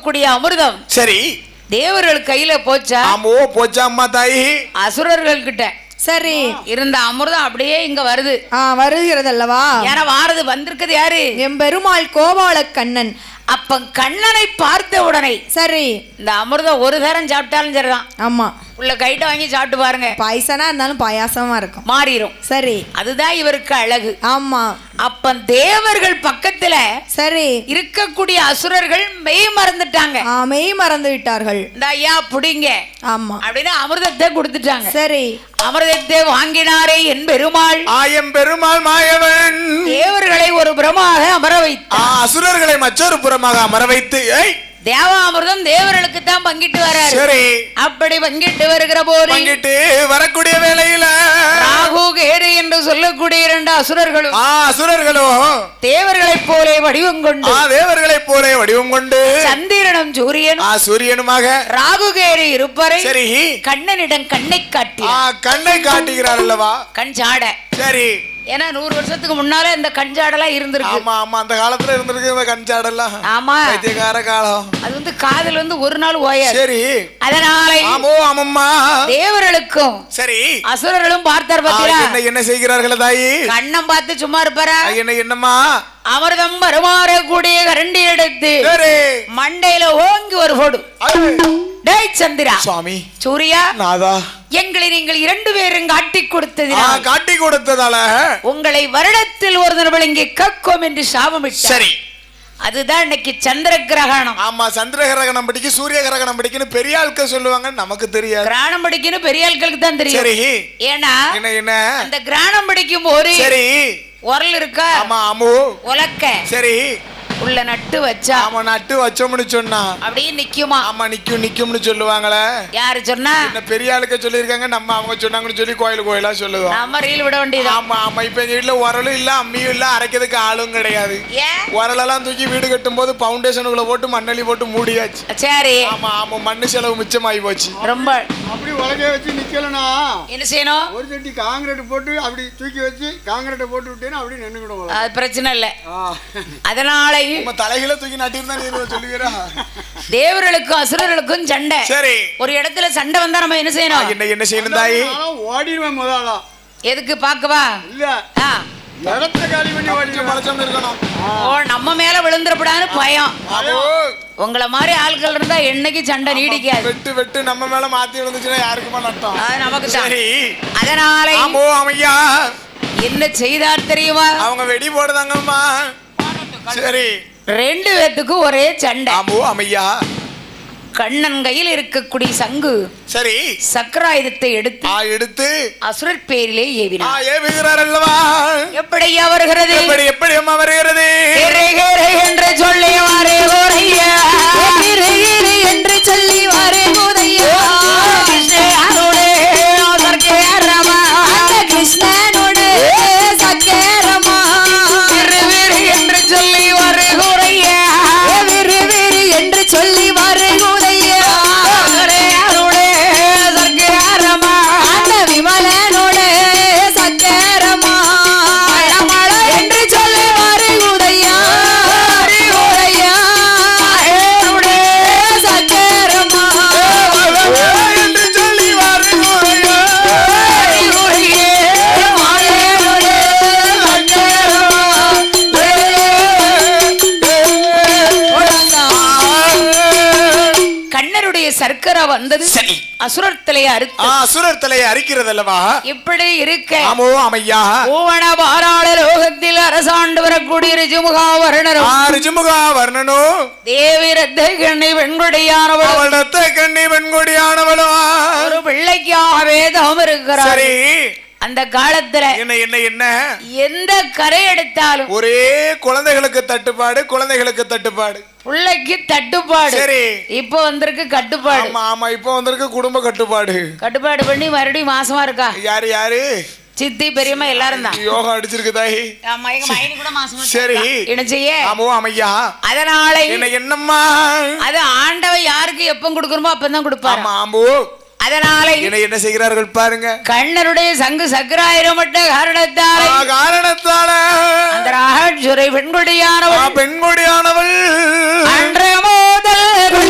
இருக்கக்கூடிய அமிர்தம் சரி தேவர்கள் கையில போச்சா ஆமோ போச்சா அம்மா தாயி அசுரர்கள் கிட்ட சரி இருந்த அமிர்தம் அப்படியே இங்க வருது ஆ வருகிறது அல்லவா ஏன்னா வாரது வந்திருக்குது யாரு எம்பெருமாள் கோபால கண்ணன் அப்ப கண்ணனை பார்த்த உடனே சரி இந்த அமிர்தம் ஒரு தரம் சாப்பிட்டாலும் சரிதான் ஆமா உள்ள கைட்ட வாங்கி சாப்பிட்டு பாருங்க பாயசனா இருந்தாலும் பாயாசமா இருக்கும் மாறிடும் சரி அதுதான் இவருக்கு அழகு ஆமா அப்ப தேவர்கள் பக்கத்துல சரி இருக்கக்கூடிய அசுரர்கள் மெய் மறந்துட்டாங்க ஆ, மெய் மறந்து விட்டார்கள் இந்த ஐயா புடிங்க ஆமா அப்படின்னு அமிர்தத்தை கொடுத்துட்டாங்க சரி அமிர்தத்தை வாங்கினாரே என் பெருமாள் ஆயம் பெருமாள் மாயவன் தேவர்களை ஒரு புறமாக அமர ஆ, வைத்தார் அசுரர்களை மற்றொரு புறமாக அமர வைத்து ஏய் தேவாமிர்தம் தேவர்களுக்கு தான் பங்கிட்டு வராரு சரி அப்படி பங்கிட்டு வருகிற போது பங்கிட்டு வரக்கூடிய வேளையில ராகு கேடு என்று சொல்லக்கூடிய இரண்டு அசுரர்களும் ஆ அசுரர்களோ தேவர்களைப் போலே வடிவம் கொண்டு ஆ தேவர்களை போல வடிவம் கொண்டு சந்திரனும் சூரியனும் ஆ சூரியனுமாக ராகு கேடு இருப்பரை சரி கண்ணனிடம் கண்ணை காட்டி ஆ கண்ணை காட்டுகிறார் அல்லவா கண் சாட சரி ஏன்னா நூறு வருஷத்துக்கு முன்னால இந்த கண் சாடெல்லாம் இருந்திருக்கு ஆமா ஆமா அந்த காலத்துல இருந்திருக்கு இந்த கஞ்சாடெல்லாம் ஆமா பைத்தியக்கார காலம் அது வந்து காதல் வந்து ஒரு நாள் ஓயாது சரி அதனாலே ஆமோ ஆமம்மா தேவர்களுக்கும் சரி அசுரர்களும் பார்த்தார் ஆ, பாத்தீங்களா என்ன என்ன செய்கிறார்கள் தாயி கண்ணம் பார்த்து சும்மா இருப்பாரா ஆ, என்ன என்னம்மா அமிர்தம் வருமாறக்கூடிய கரண்டி எடுத்து சரி மண்டையில ஓங்கி ஒரு போடு ஐ, டேய் சந்திரா சுவாமி சூர்யா நாதா எங்களை நீங்கள் இரண்டு பேரும் காட்டி ஆ, கொடுத்ததினால் காட்டி கொடுத்ததால உங்களை வருடத்தில் ஒரு தடவை இங்கே கக்கோம் என்று சாபமிட்டார் சரி அதுதான் இன்னைக்கு சந்திர கிரகணம் ஆமா சந்திர கிரகணம் படிக்க சூரிய கிரகணம் படிக்கன்னு பெரிய ஆட்கள் சொல்லுவாங்க நமக்கு தெரியாது கிராணம் படிக்கணும் பெரிய ஆட்களுக்கு தான் தெரியும் சரி ஏன்னா என்ன என்ன அந்த கிராணம் படிக்கும் போது சரி உரல் இருக்கா ஆமா ஆமோ உலக்க சரி உள்ள நட்டு வச்சா ஆமா நட்டு வச்சோம்னு சொன்னா அப்படியே நிக்குமா ஆமா நிக்கும் நிக்கும்னு சொல்லுவாங்களே யாரு சொன்னா என்ன பெரிய ஆளுக்க சொல்லியிருக்காங்க நம்ம அவங்க சொன்னாங்கன்னு சொல்லி கோயில் கோயிலா சொல்லுவோம் நம்ம ரீல் விட வேண்டியதான் ஆமா ஆமா இப்ப எங்க வீட்டுல உரலும் இல்ல அம்மியும் இல்ல அரைக்கிறதுக்கு ஆளும் கிடையாது ஏன் உரலெல்லாம் தூக்கி வீடு கட்டும் போது பவுண்டேஷனுக்குள்ள போட்டு மண்ணள்ளி போட்டு மூடியாச்சு சரி ஆமா ஆமா மண்ணு செலவு மிச்சமாயி போச்சு ரொம்ப அப்படி உலகே வச்சு நிக்கலனா என்ன செய்யணும் ஒரு சட்டி காங்கிரீட் போட்டு அப்படி தூக்கி வச்சு காங்கிரீட்டை போட்டு விட்டேன்னா அப்படி நின்றுக்கிடும் அது பிரச்சனை இல்ல அதனால நம்ம தலைகளை தூக்கி நட்டிருந்தா நீ இதை சொல்லுவீரா தேவர்களுக்கும் அசுரர்களுக்கும் சண்டை சரி ஒரு இடத்துல சண்டை வந்தா நம்ம என்ன செய்யணும் என்ன என்ன செய்யணும் தாயி ஓடிடுவேன் முதலா எதுக்கு பாக்கவா இல்ல ஆ. இடத்த காலி பண்ணி ஓடிடுவேன் பழச்சம் இருக்கணும் ஓ நம்ம மேல விழுந்துடப்படான்னு பயம் அப்போ உங்களை மாதிரி ஆட்கள் இருந்தா என்னைக்கு சண்டை நீடிக்காது வெட்டு வெட்டு நம்ம மேல மாத்தி விழுந்துச்சுன்னா யாருக்குமா நட்டம் அது நமக்கு தான் சரி அதனால ஆமோ அமையா என்ன செய்தார் தெரியுமா அவங்க வெடி போடுதாங்கம்மா சரி ரெண்டு பேத்துக்கும் ஒரே சண்டை ஆமோ அமையா கண்ணன் கையில் இருக்கக்கூடிய சங்கு சரி சக்கராயுதத்தை எடுத்து ஆ எடுத்து அசுரர் பேரிலே ஆ ஏவினார் ஏவுகிறார் அல்லவா எப்படியா வருகிறது எப்படி எப்படி அம்மா வருகிறது ஹேரே, ஹேரே என்று சொல்லி வாரே ஓரையா. இரு, இரு என்று சொல்லி வரே முதையா கிருஷ்ணனோடே சர்க்கேரமா. அந்த கிருஷ்ணனோடு சக்கரமா விறு, விறு என்று சொல்லி வாரே ஓரையா. விரு விரு என்று சொல்லி வரே முதையா சர்க்கேரனோடே சர்க்கேரமா. அந்த விமலனோடு சக்கரமா மழ என்று சொல்லி வரே முதையா முதையா ஹேரோடே சக்கரமா என்று சொல்லி வருகிறார். ஓரையே. மாயனோடு கண்ணருடைய சர்க்கரை வந்தது சரி அசுரர் தலையை அறுத்து ஆ அசுரர் தலையை அரிக்கிறது அல்லவா இப்படி இருக்க ஆமோ அமையா பூவன பாராள லோகத்தில் அரசாண்டு வரக்கூடிய ரிஜுமுகா வருணரும் ஆ ரிஜுமுகா வர்ணனோ தேவி ரத்தை கண்ணை வெண்குடியானவள் அவள் ரத்த கண்ணி வெண்கொடியானவளும் ஒரு பிள்ளைக்காகவே தவம் இருக்கிறார் சரி அந்த காலத்துல என்ன என்ன என்ன எந்த கரை எடுத்தாலும் ஒரே குழந்தைகளுக்கு தட்டுப்பாடு குழந்தைகளுக்கு தட்டுப்பாடு பிள்ளைக்கு தட்டுப்பாடு சரி இப்போ வந்திருக்கு கட்டுப்பாடு ஆமா ஆமா இப்போ வந்திருக்கு குடும்ப கட்டுப்பாடு கட்டுப்பாடு பண்ணி மறுபடியும் மாசமா இருக்கா யாரு யாரு சித்தி பெரியம்மா எல்லாரும் தான் யோகா அடிச்சிருக்கு தாயி ஆமா, எங்க மைனி கூட மாசமா சரி இருக்கா. என்ன செய்ய ஆமோ அமையா அதனால என்ன என்னம்மா அது ஆண்டவன் யாருக்கு எப்ப கொடுக்கணுமோ அப்பதான் கொடுப்பாரு ஆமா ஆம்போ அதனால என்ன என்ன செய்கிறார்கள் பாருங்க கண்ணனுடைய சங்கு சக்கராயிரமட்ட காரணத்தாலே ஆ, காரணத்தால அந்த ராஜுரை ஆ, பெண்குடியானவள் பெண்கொடியானவள் அன்ற மோதல்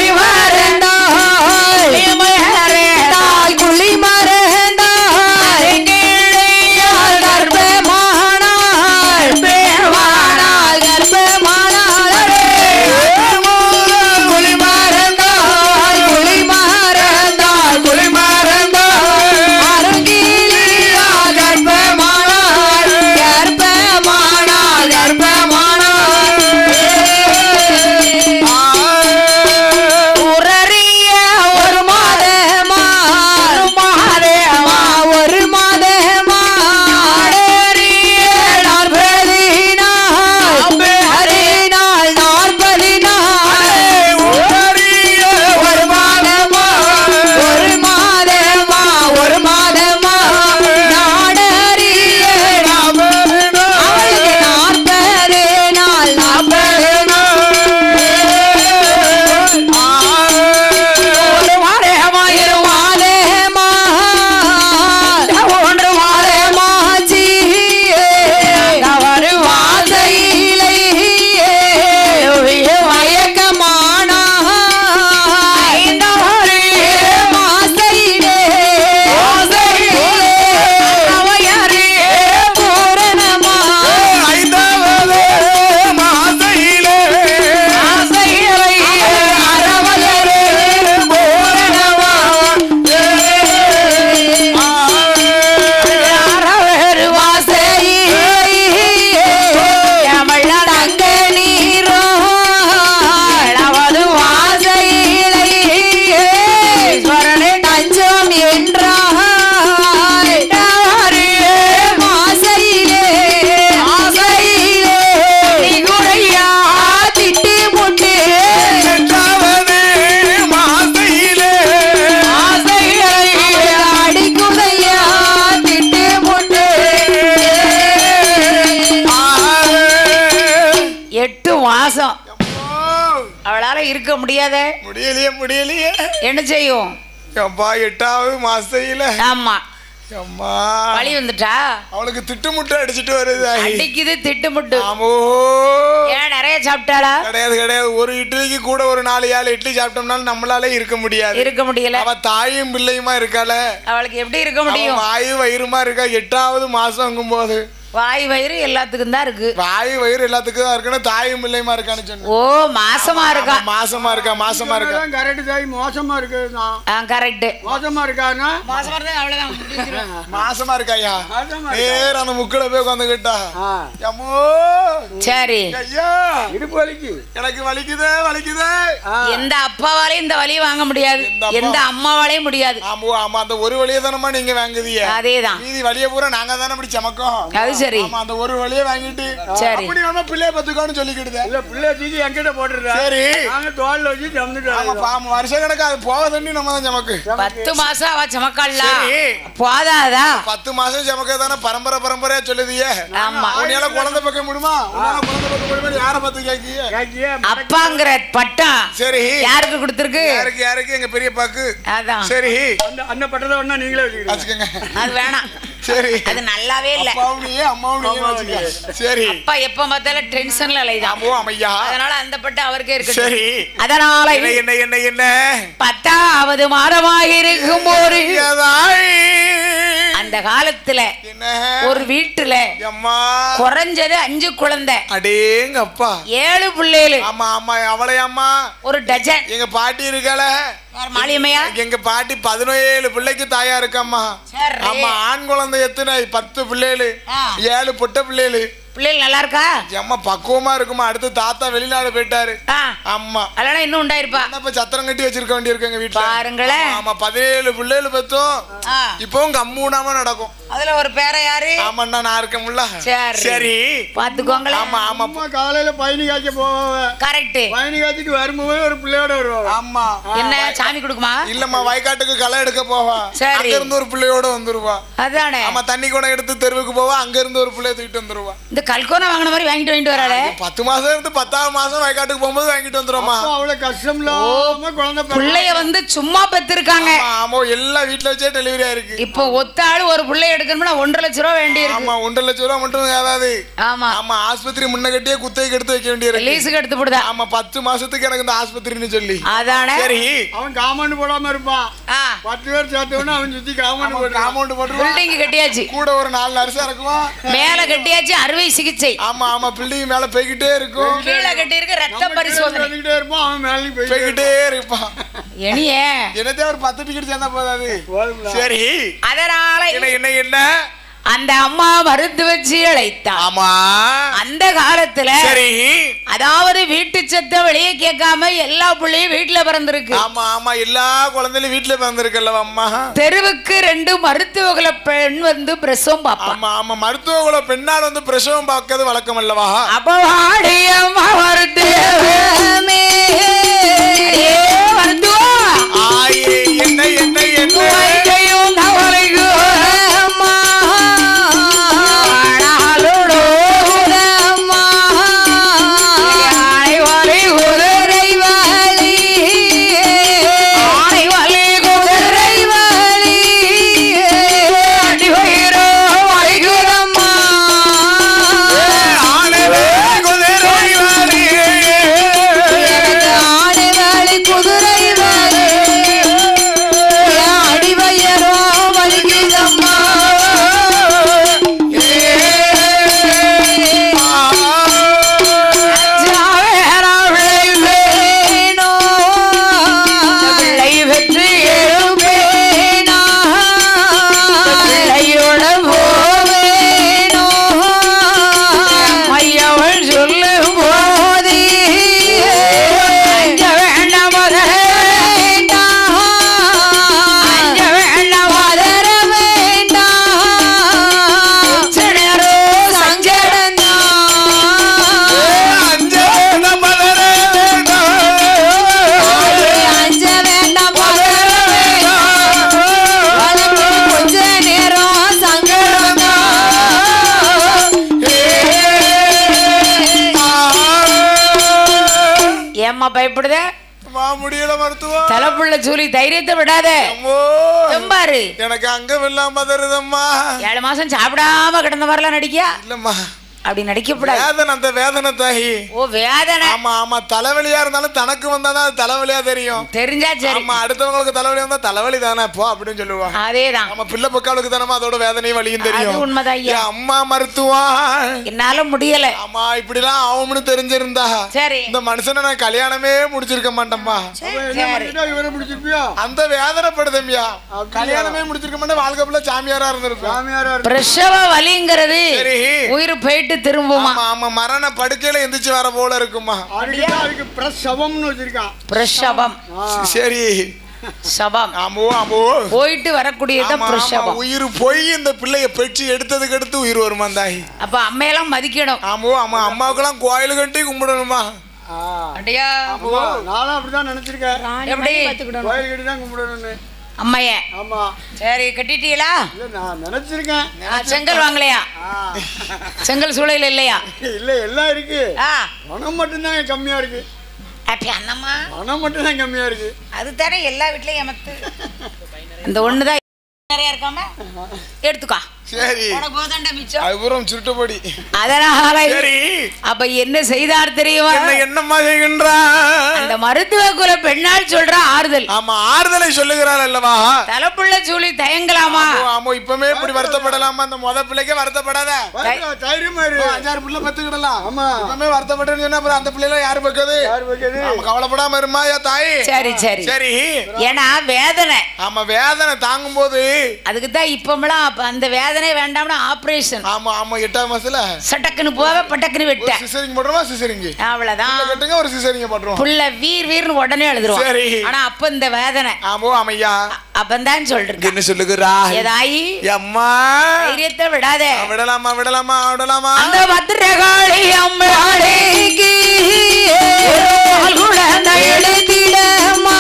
இருக்க முடியாத முடியலையே முடியலையே என்ன செய்யும் அப்பா எட்டாவது மாசையில ஆமா அம்மா வலி வந்துட்டா அவளுக்கு திட்டுமுட்டை அடிச்சிட்டு வருது ஆயி. அடிக்குது திட்டுமுட்டு ஆமோ ஏன் நிறைய சாப்பிட்டாளா கிடையாது கிடையாது ஒரு இட்லிக்கு கூட ஒரு நாலு ஏழு இட்லி சாப்பிட்டோம்னாலும் நம்மளால இருக்க முடியாது இருக்க முடியல அவ தாயும் பிள்ளையுமா இருக்கால அவளுக்கு எப்படி இருக்க முடியும் வாயு வயிறுமா இருக்கா எட்டாவது மாசம் போது வாய் வயிறு எல்லாத்துக்கும் தான் இருக்கு வாயு வயிறு எல்லாத்துக்கும் தான் இருக்கணும் தாயும் பிள்ளையுமா இருக்கான்னு சொன்னேன் ஓ மாசமா இருக்கா ஆமா, மாசமா இருக்கா மாசமா இருக்கா கரெக்ட் தாய் மோசமா இருக்குது தான் ஆ கரெக்ட் மோசமா இருக்கான்னா மாசமா இருந்தா அவ்வளவுதான் மாசமா இருக்காயா மாசமா நேர அந்த முக்குல போய் உட்காந்துக்கிட்டா ஆ அம்மோ சரி ஐயா இடுப்பு வலிக்கு எனக்கு வலிக்குதே வலிக்குதே ஆ. எந்த அப்பாவாலையும் இந்த வலியை வாங்க முடியாது எந்த அப்பா- எந்த அம்மாவாலையும் முடியாது ஆமா ஆமா அந்த ஒரு வழியை தானம்மா நீங்க வாங்குதீங்க அதேதான் மீதி வழியை பூரா நாங்க தானே அப்படி சமக்கோம் அது சரி ஆமா அந்த ஒரு வழியை வாங்கிட்டு சரி. அப்படி வேணா பிள்ளைய பத்துக்கோன்னு சொல்லிக்கிடுதே இல்ல பிள்ளை தூக்கி என்கிட்ட போட்டுருந்தா சரி நாங்க தோல்ல வச்சு ஆமா தந்துட்டோம் பாம வருஷ கணக்கு அது போக தண்ணி நம்ம தான் சமக்கு பத்து மாசம் அவ சமக்காளா சரி. போதாதா பத்து மாசம் சமக்க தானே பரம்பரை பரம்பரையா சொல்லுதியே ஆமா உன்னால குழந்தை பக்கம் முடியுமா உன்னால குழந்தை பக்கம் முடியுமா யாரை பார்த்து கேக்கிய கேக்கிய அப்பாங்கிற பட்டம் சரி யாருக்கு கொடுத்துருக்கு யாருக்கு யாருக்கு எங்க பெரியப்பாக்கு அதான் சரி அந்த அந்த பட்டத்தை ஒண்ணா நீங்களே வச்சுக்கிடுங்க வச்சுக்கோங்க அது வேணாம் சரி அது நல்லாவே இல்ல அப்பாவும் நீயே அம்மாவும் நீயே வச்சுக்க சரி அப்பா எப்ப பார்த்தாலும் டென்ஷன்ல அலைதான் ஆமோ அமையா அதனால அந்த பட்டம் அவருக்கே இருக்கு சரி அதனால என்ன என்ன என்ன என்ன பத்தாவது மாதமாக இருக்கும் ஒரு ஐயதாய். அந்த காலத்துல என்ன ஒரு வீட்டுல அம்மா குறைஞ்சது அஞ்சு குழந்தை அடேங்க அப்பா ஏழு பிள்ளைகள் ஆமா ஆமா அவளையம்மா ஒரு டஜன் எங்க பாட்டி இருக்கல யார் மாலியம்மையா எங்க பாட்டி பதினேழு பிள்ளைக்கு தாயா இருக்கம்மா சரி. ஆமா ஆண் குழந்தை எத்தனை பத்து பிள்ளைகளு ஆ. ஏழு பொட்டை பிள்ளைகளு பிள்ளைகள் நல்லா இருக்கா அம்மா பக்குவமா இருக்குமா அடுத்து தாத்தா வெளிநாடு போயிட்டாரு ஆ ஆமா அதனால இன்னும் உண்டாயிருப்பா என்ன இப்ப சத்திரம் கட்டி வச்சிருக்க வேண்டியிருக்கு எங்க வீட்டுல பாருங்களேன். ஆமா, ஆமா பதினேழு பிள்ளைகள் பத்தும் ஆ இப்பவும் கம்மூடாம நடக்கும் அதுல ஒரு பேரை யாரு ஆமாண்ணா நான் இருக்கமுல்ல சரி. சரி பாத்துக்கோங்களேன் ஆமா ஆமா அம்மா காலையில பயணி காய்ச்ச போவாங்க கரெக்ட் பயணி காய்ச்சிட்டு வரும்போது ஒரு பிள்ளையோட வருவாங்க ஆமா என்ன சாமி கொடுக்குமா இல்லம்மா வயக்காட்டுக்கு களை எடுக்க போவா சரி. அங்க இருந்து ஒரு பிள்ளையோட வந்துருவா அதானே ஆமா தண்ணி குடம் எடுத்து தெருவுக்கு போவா அங்க இருந்து ஒரு பிள்ளைய தூக்கிட்டு வந்துருவா இந்த கல்கோனா வாங்கின மாதிரி வாங்கிட்டு வாங்கிட்டு வராளே பத்து மாசம் இருந்து பத்தாவது மாசம் வயக்காட்டுக்கு போகும்போது வாங்கிட்டு வந்துருமா அப்பா அவ்வளவு கஷ்டம் இல்லாம குழந்தை பிறந்தா- பிள்ளைய வந்து சும்மா பெத்திருக்காங்க ஆமா எல்லாம் வீட்டுல வச்சே டெலிவரி ஆயிருக்கு இப்போ ஒத்த ஆளு ஒரு பிள்ளை எடுக்கணும்னா ஒன்றரை லட்ச ரூபா வேண்டி இருக்கு ஆமா ஒன்றரை லட்சம் ரூபா மட்டும் ஏதாவது ஆமா ஆமா ஆஸ்பத்திரி முன்ன கட்டியே குத்தைக்கு எடுத்து வைக்க வேண்டியிருக்கு லீஸுக்கு எடுத்து போடுதா ஆமா பத்து மாசத்துக்கு எனக்கு இந்த ஆஸ்பத்திரின்னு சொல்லி அதானே சரி அவன் காமௌண்ட் போடாம இருப்பான் ஆ பத்து பேர் சேர்த்தவொடனே அவன் சுத்தி காமௌண்ட் போட்டு காம்பவுண்ட் போட்டுருவா பில்டிங் கட்டியாச்சு கூட ஒரு நாலு நர்ஸ் இறக்குவான் மேல கட்டியாச்சு அறுவை சிகிச்சை ஆமா ஆமா பில்டிங் மேல போய்கிட்டே இருக்கும் கீழே கட்டி இருக்கு ரத்த பரிசோதனை வந்துகிட்டே இருப்பான் அவன் மேலேயும் போய் போய்கிட்டே இருப்பான் இனியே என்னதே ஒரு பத்து டிக்கெட் சேர்ந்தா போதாது போதும்ல. சரி அதனால என்ன என்ன என்ன அந்த அம்மா மருந்து வச்சு அழைத்தா ஆமா அந்த காலத்துல சரி அதாவது வீட்டு சத்தம் வெளியே கேட்காம எல்லா பிள்ளையும் வீட்டுல பிறந்திருக்கு ஆமா ஆமா எல்லா குழந்தைகளும் வீட்டுல பிறந்திருக்கல்ல அம்மா தெருவுக்கு ரெண்டு மருத்துவ குல பெண் வந்து பிரசவம் பாப்பா ஆமா ஆமா மருத்துவ குல பெண்ணால் வந்து பிரசவம் பார்க்கறது வழக்கம் அல்லவா அப்பவாடிய மருத்துவமே மருத்துவம் ஆயே என்ன என்ன என்ன வைகையும் நவலையும் ஆனாலோடு ஆனை வலி குதிரை ஆனை வலி குதிரை அடி வயிறோ வலிகுதம்மா ஆனவே குதிரை வாரியே. ஆனைவாளி குதிரை வாரி அடிவயரோ வலிக்குதம்மா வேணோ பிள்ளை வெற்றி வேணா பிள்ளையோட வேணோ மையவள் சொல்லும் போதே அஞ்ச வேண்டாம் மகனே, அஞ்ச வேண்டாம் வளர வேண்டாம் மகனே. சங்கடந்தான் அஞ்ச வேண்டாம் மலர வேண்டாம். அஞ்ச வேண்டாம் பதற வேண்டாம் வளர்ந்து கொஞ்ச நேரம் சங்கடந்தான் ஏம்மா பயப்படுத முடியல மருத்துவம் தலைப்புள்ள சூலி தைரியத்தை விடாத அம்மோ செம்பாரு எனக்கு அங்கம் இல்லாம தருதம்மா ஏழு மாசம் சாப்பிடாம கிடந்த மாதிரிலாம் நடிக்கியா இல்லம்மா அப்படி நடிக்கப்படாது வேதனை அந்த வேதனை தாயி ஓ வேதனை ஆமா ஆமா தலைவலியா இருந்தாலும் தனக்கு வந்தாதான் அது தலைவலியா தெரியும் தெரிஞ்சா சரி ஆமா அடுத்தவங்களுக்கு தலைவலி வந்தா தலைவலி தானே போ அப்படின்னு சொல்லுவாங்க அதேதான் நம்ம பிள்ளை பக்காளுக்கு தானே அதோட வேதனையும் வலியும் அது தெரியும் உண்மைதான் ஐயா என் அம்மா மருத்துவம் என்னால முடியல ஆமா இப்படிலாம் ஆகும்னு தெரிஞ்சிருந்தா சரி இந்த மனுஷனை நான் கல்யாணமே முடிச்சிருக்க மாட்டேன்பா அப்ப என்ன பண்ணிட்டா இவரை பிடிச்சிருப்பியா அந்த வேதனைப்படுதம்யா கல்யாணமே முடிச்சிருக்க மாட்டேன் வாழ்க்கை ஃபுல்லா சாமியாரா இருந்திருப்பேன் சாமியாரா இருக்கு பிரசவ வலிங்கிறது சரி உயிர் போயிட்டு திரும்புமா ஆமா ஆமா மரண படுக்கையில எந்திரிச்சு வர போல இருக்குமா அதுக்கு தான் அதுக்கு பிரசவம்னு வச்சிருக்கான் பிரசவம் சரி சபம் ஆமோ ஆமோ போயிட்டு வரக்கூடியது ஆமா, ஆமா, பிரசவம் உயிர் போய் இந்த பிள்ளைய பெற்று எடுத்ததுக்கு அடுத்து உயிர் வருமா தாய் அப்ப அம்மையெல்லாம் மதிக்கணும் ஆமோ ஆமா அம்மாவுக்கெல்லாம் கோயில் கட்டி கும்பிடணுமா ஆ. அப்படியா ஆமா, நானும் அப்படிதான் நினைச்சிருக்கேன் எப்படி கோயில் கட்டி தான் கும்பிடணும்னு அம்மைய ஆமா சரி கட்டிட்டீங்களா இல்ல நான் நினைச்சிருக்கேன் ஆ, செங்கல் வாங்கலையா ஆ. செங்கல் சூளையில இல்லையா இல்ல எல்லாம் இருக்கு ஆ பணம் மட்டும்தான் கம்மியா இருக்கு அப்படி அண்ணம்மா பணம் மட்டும்தான் கம்மியா இருக்கு அது தானே எல்லா வீட்லயும் எமத்து இந்த ஒண்ணுதான் நிறைய இருக்காம எடுத்துக்கோ சரி உனக்கு போதாண்டா மிச்சம் அதுபுறம் சுருட்டுப்படி அதனால சரி அப்ப என்ன செய்தார் தெரியுமா என்ன என்னம்மா செய்கின்றா அந்த மருத்துவ குல பெண்ணால் சொல்ற ஆறுதல் ஆமா ஆறுதலை சொல்லுகிறாள் அல்லவா தலைப்புள்ள சூழி தயங்கலாமா ஆமோ, ஆமோ இப்பமே இப்படி வருத்தப்படலாமா அந்த முத பிள்ளைக்கே வருத்தப்படாத பயப்படாத, தைரியமா இரு ஓ, அஞ்சாறு பிள்ளை பத்துக்கிடலாம் ஆமா இப்பமே வருத்தப்பட்டேன்னு சொன்னா அப்புறம் அந்த பிள்ளைல யாரு பக்கது யார் வைக்கிறது நாம கவலைப்படாம இருமா யா தாய் சரி சரி சரி ஏன்னா வேதனை ஆமா வேதனை தாங்கும் போது அதுக்கு தான் இப்பமெல்லாம் அப்ப அந்த வேதனை வேண்டாம்னா ஆபரேஷன் ஆமா ஆமா எட்டாம் மாசத்துல சட்டக்குன்னு போவ பட்டக்குன்னு விட்ட சிசரிங்க போடுறோமா சிசரிங்க அவ்வளவுதான் கட்டுங்க ஒரு சிசரிங்க போட்டுருவோம் புள்ள வீர் வீர்னு உடனே எழுதுருவோம் சரி. ஆனா அப்ப இந்த வேதனை ஆமோ ஆமையா அப்பந்தான் சொல்றேன் என்ன சொல்லுகிறா ஏதாயி அம்மா தைரியத்தை விடாதே விடலாமா விடலாமா விடலாமா அந்த பத்திரகாளி அம்மாளிக்கு பால் குழந்தை எழுதிடமா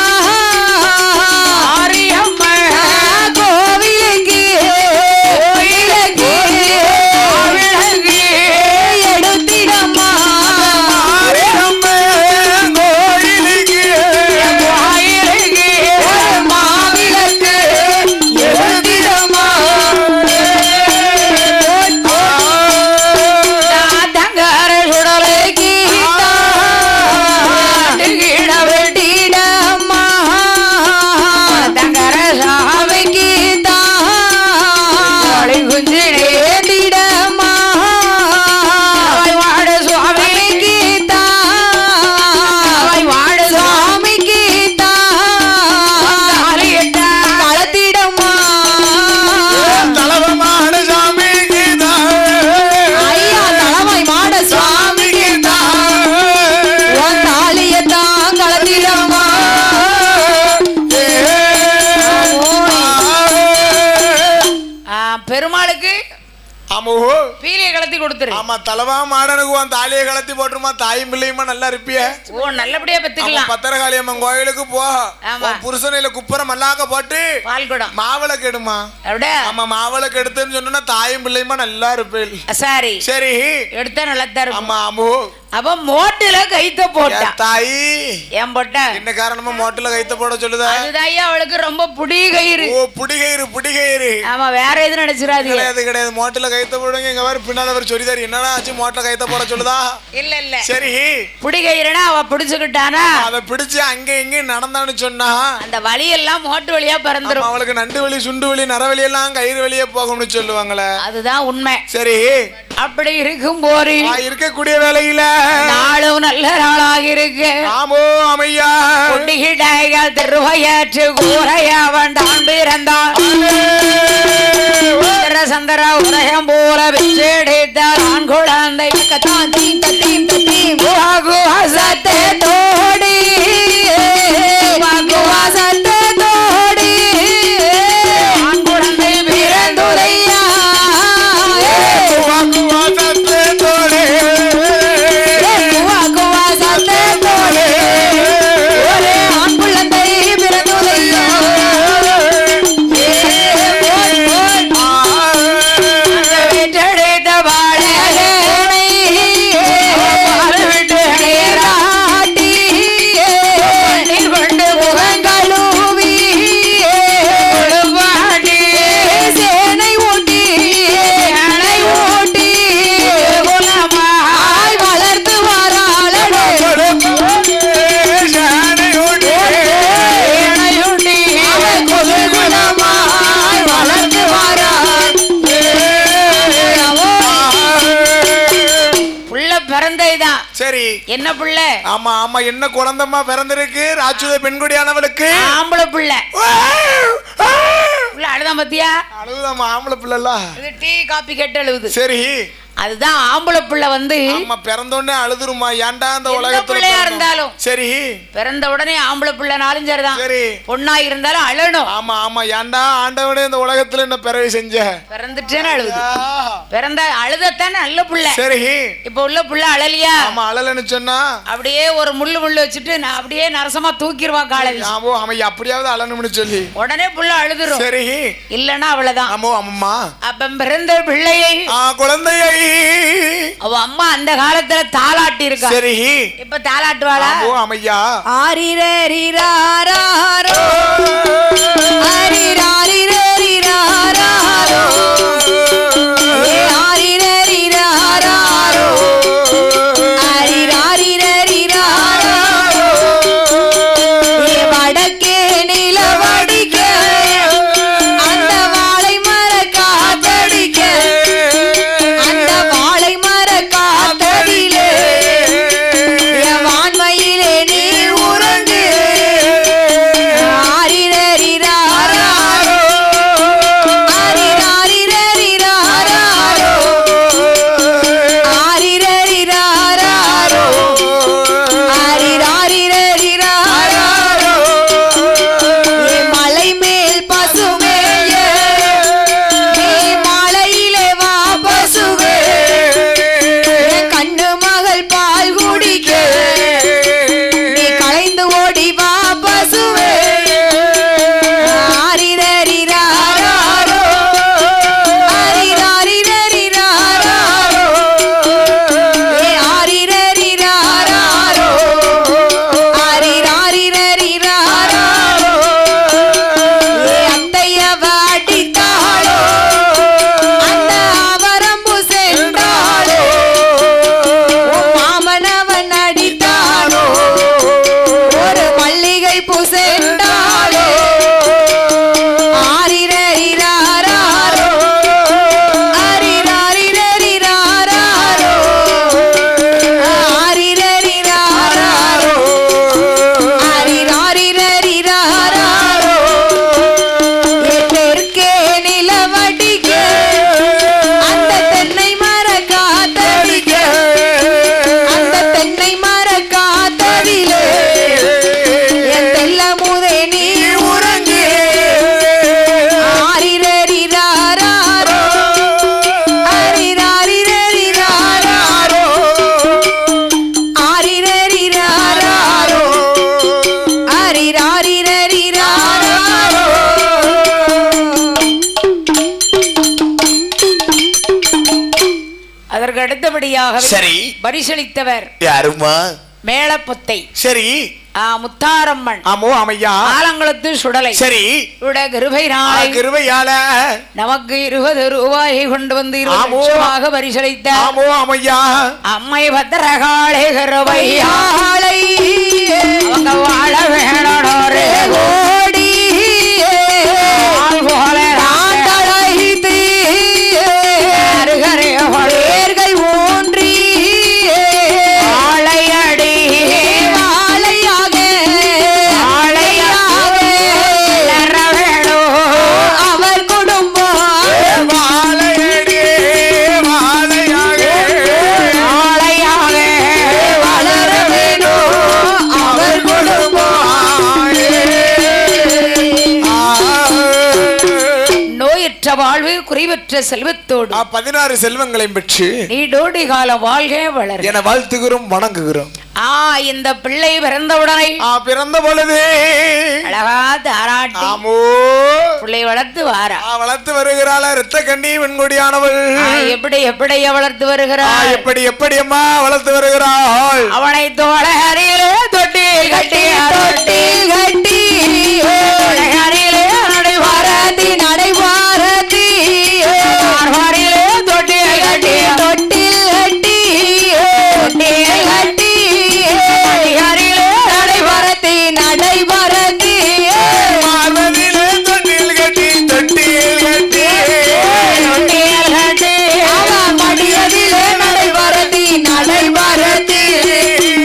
மாரியம்மா கோவிலுக்கு கோயிலுக்கு கோவிலுக்கு எடுத்திடமா மாரியம்மா, கோயிலுக்கு கோயிலுக்கு மாவிளக்கு எடுத்திடமா தங்கர சுடலைக்கு கீழ வெட்டிடம்மா தங்கர சாமிக்கு தாளி குஞ்சு நேதிடம்மா வாட சுவாமிக்கு தாய் வாட சுவாமிக்கு தாலி கலத்திடம்மா தலவமான சாமிக்கு ஐயா தலைவாய் மாட சுவாமிக்கு உன் தாலியை தான் கலத்திடம்மா ஆ, பெருமாளுக்கு ஆமோ பீலியை கலத்தி கொடுத்துரு ஆமா தலவா மாடனுக்கு தாலியை கலத்தி போட்டுருமா தாயும் பிள்ளையுமா நல்லா இருப்பிய ஓ நல்லபடியா பெத்துக்கலாம் பத்திரகாளி அம்மன் கோயிலுக்கு போ ஆமா. உன் புருஷனையில குப்புற மல்லாக்க போட்டு பால் குடம் மாவளை கெடுமா அப்படியா ஆமா மாவளை கெடுத்துன்னு சொன்னா தாயும் பிள்ளையுமா நல்லா இருப்பேன் சரி சரி எடுத்தா நல்லா தான் இருக்கும் ஆமா ஆமோ அப்ப மோட்டுல கைத்த போட்டா என் தாயி ஏன் போட்ட என்ன காரணமா மோட்டல கைத்த போட சொல்லுதா அதுதான் ஐயா அவளுக்கு ரொம்ப புடி கயிறு ஓ புடிகயிறு புடிகயிறு ஆமா வேற எதுவும் நினைச்சிடாதீங்க கிடையாது கிடையாது மோட்டல கைத்த போடுங்க இங்க வேற பின்னால வேற சொல்லிதாரு என்னடா ஆச்சு மோட்டல கைத்த போட சொல்லுதா இல்ல இல்ல சரி புடி கயிறுனா அவ பிடிச்சுக்கிட்டானா அத பிடிச்சு அங்க இங்க நடந்தான்னு சொன்னா அந்த வழியெல்லாம் மோட்டு வழியா ஆமா, பறந்துரும் அவளுக்கு நண்டு வலி சுண்டு வலி நரவலி எல்லாம் கயிறு வழியே போகும்னு சொல்லுவாங்களே அதுதான் உண்மை சரி அப்படி இருக்கும் போது நான் இருக்கக்கூடிய வேலையில நாளும் நல்ல நாளாக இருக்கு ஆமோ அமையா கொண்டிகிட்டாய்கள் திருவையாற்று கூரையவன் தான் பிறந்தான் சந்திர சந்திர உதயம் போல பிச்செடுத்தார் ஆண் குழந்தை கத்தான் தீம் தீம் தீம் குவாசத்தை தோடி வாசத்தை தோடி ஆண் குழந்தை பிறந்துரையா வாசத்தை தோடி ஒரே ஆண் குழந்தை பிறந்துரையா பெற்றெடுத்த வாழை என்ன பிள்ளை ஆமா ஆமா என்ன குழந்தம்மா பிறந்திருக்கு ராட்சுத பெண்குடியானவளுக்கு ஆம்பளை பிள்ளை பிள்ளை அழுதான் பத்தியா அழுகுதாம்மா ஆம்பளை பிள்ளைல இது டீ காப்பி கெட்டு அழுவுது சரி அதுதான் ஆம்பளை பிள்ளை வந்து ஆமா பிறந்தோடனே அழுதுருமா ஏன்டா அந்த எந்த உலகத்துல பிள்ளையா பிறந்தோம்? இருந்தாலும். சரி பிறந்த உடனே ஆம்பளை பிள்ளைனாலும் சரிதான் சரி பொண்ணா இருந்தாலும் அழணும் ஆமா ஆமா ஏன்டா ஆண்டவனே இந்த உலகத்துல என்ன பிறவி செஞ்ச பிறந்துட்டேன்னு அழுவுது ஆ, பிறந்த அழுதத்தானே நல்ல பிள்ளை சரி இப்ப உள்ள பிள்ளை அழலியா ஆமா அழலன்னு சொன்னா அப்படியே ஒரு முள்ளு முள்ளு வச்சுட்டு நான் அப்படியே நரசமா தூக்கிடுவான் காலை வீசி. ஆமோ அவன் அப்படியாவது அழணும்னு சொல்லி உடனே புள்ள அழுதுரும் சரி இல்லன்னா அவ்வளவுதான் ஆமோ அம்மம்மா அப்ப பிறந்த பிள்ளையை ஆ குழந்தையை அவ அம்மா அந்த காலத்துல தாளாட்டி இருக்கா சரி இப்ப தாளாட்டுவாளா ஆமோ அமையா ஆரிரரிராரோ ஆரிராரிரரிராரோ ஏ ஆரிரரிராரோ ஆரிராரிரரிராரோ ஏ வடக்கே நிலவடிக்க அந்த வாழை மர காத்தடிக்க அந்த வாழை மர காத்தடிலே என் வான்மையிலே நீ உறங்கு ஆரிரரிராரோ ஆரிராரிரரிராரோ ஆரிரரிராரோ ஆரிராரிரரிராரோ ஏ மலை மேல் பசுமேய நீ மாலையிலே வா பசுவே என் கண்ணு மகள் பால் குடிக்க நீ கலைந்து ஓடி வா பசுவே ஆரிரரிராரோ ஆரிராரிரரிராரோ ஏ ஆரிரரிராரோ ஆரிராரிரரிராரோ ஏ அத்தைய வாடித்தாளோ அந்த அவரம்பு சென்றாளோ உன் மாமனவன் அடித்தானோ ஒரு மல்லிகை பூ சென்றாளோ ஆரிரரிராரோ ஆரிராரிரரிராரோ ஆரிரரிராரோ ஆரிராரிரரிராரோ தெற்கே நிலவடிக்க அந்த தென்னை மர காத்தடிக்க அந்த தென்னை மர காத்தடிலே என் தெல்ல முதே நீ உறங்கு ஆரிரரிராரோ ஆரிராரிரரிராரோ ஆரிரரிராரோ ஆரிராரிரரிராரோ அதற்கு அடுத்தபடியாக சரி பரிசளித்தவர் யாருமா மேளப்புத்தை சரி ஆ, முத்தாரம்மன் ஆமோ அமையா ஆலங்குளத்து சுடலை சரி இவட கிருபை நாளை கிருவையால நமக்கு இருபது ரூபாயை கொண்டு வந்து இருபது ஆமோ. லட்சமாக பரிசளித்த ஆமோ அமையா அம்மை பத்திரகாளே கிருபையா ஆளை அவங்க வாழ வேணோரே கோடி ஆள் போல ஆண்டழைத்து அருகரே ஒளி வேர்கள் ஊன்றி ஆளையடி ஆளையாக ஆளையாக நிற வேணும். அவர் குடும்பம் வாழையடி வாழையாக ஆளையாக வளர வேணும் அவர் குடும்பம் நோயற்ற வாழ்வு குறைவற்ற செல்வத்தோடு ஆ, பதினாறு செல்வங்களையும் பெற்று நீடோடி காலம் வாழ்க வளர என வாழ்த்துகிறோம் வணங்குகிறோம் ஆ இந்த பிள்ளை பிறந்தவுடனே ஆ பிறந்த பொழுது அழகா தாராட்டி ஆமோ பிள்ளை வளர்த்து வாரா ஆ, வளர்த்து வருகிறாள ரத்த கண்ணி வெண்கொடியானவள் ஆ, எப்படி எப்படி வளர்த்து ஆ, வருகிறாள் எப்படி எப்படி அம்மா வளர்த்து வருகிறாள் அவனை தோழகரிலே தொட்டி கட்டி தொட்டி கட்டி தோழகரிலே நடை பாரதி நடை பாரதி வாரத்திலே தொட்டி கட்டி தொட்டில் கட்டி தொட்டி கட்டி தோழகரிலே நடை பாரதி நடை பாரதி பார்வதியிலே தொட்டில் கட்டி தொட்டில் கட்டி தொட்டில் கட்டி அவ மடியதிலே நடை பாரதி நடை பாரதி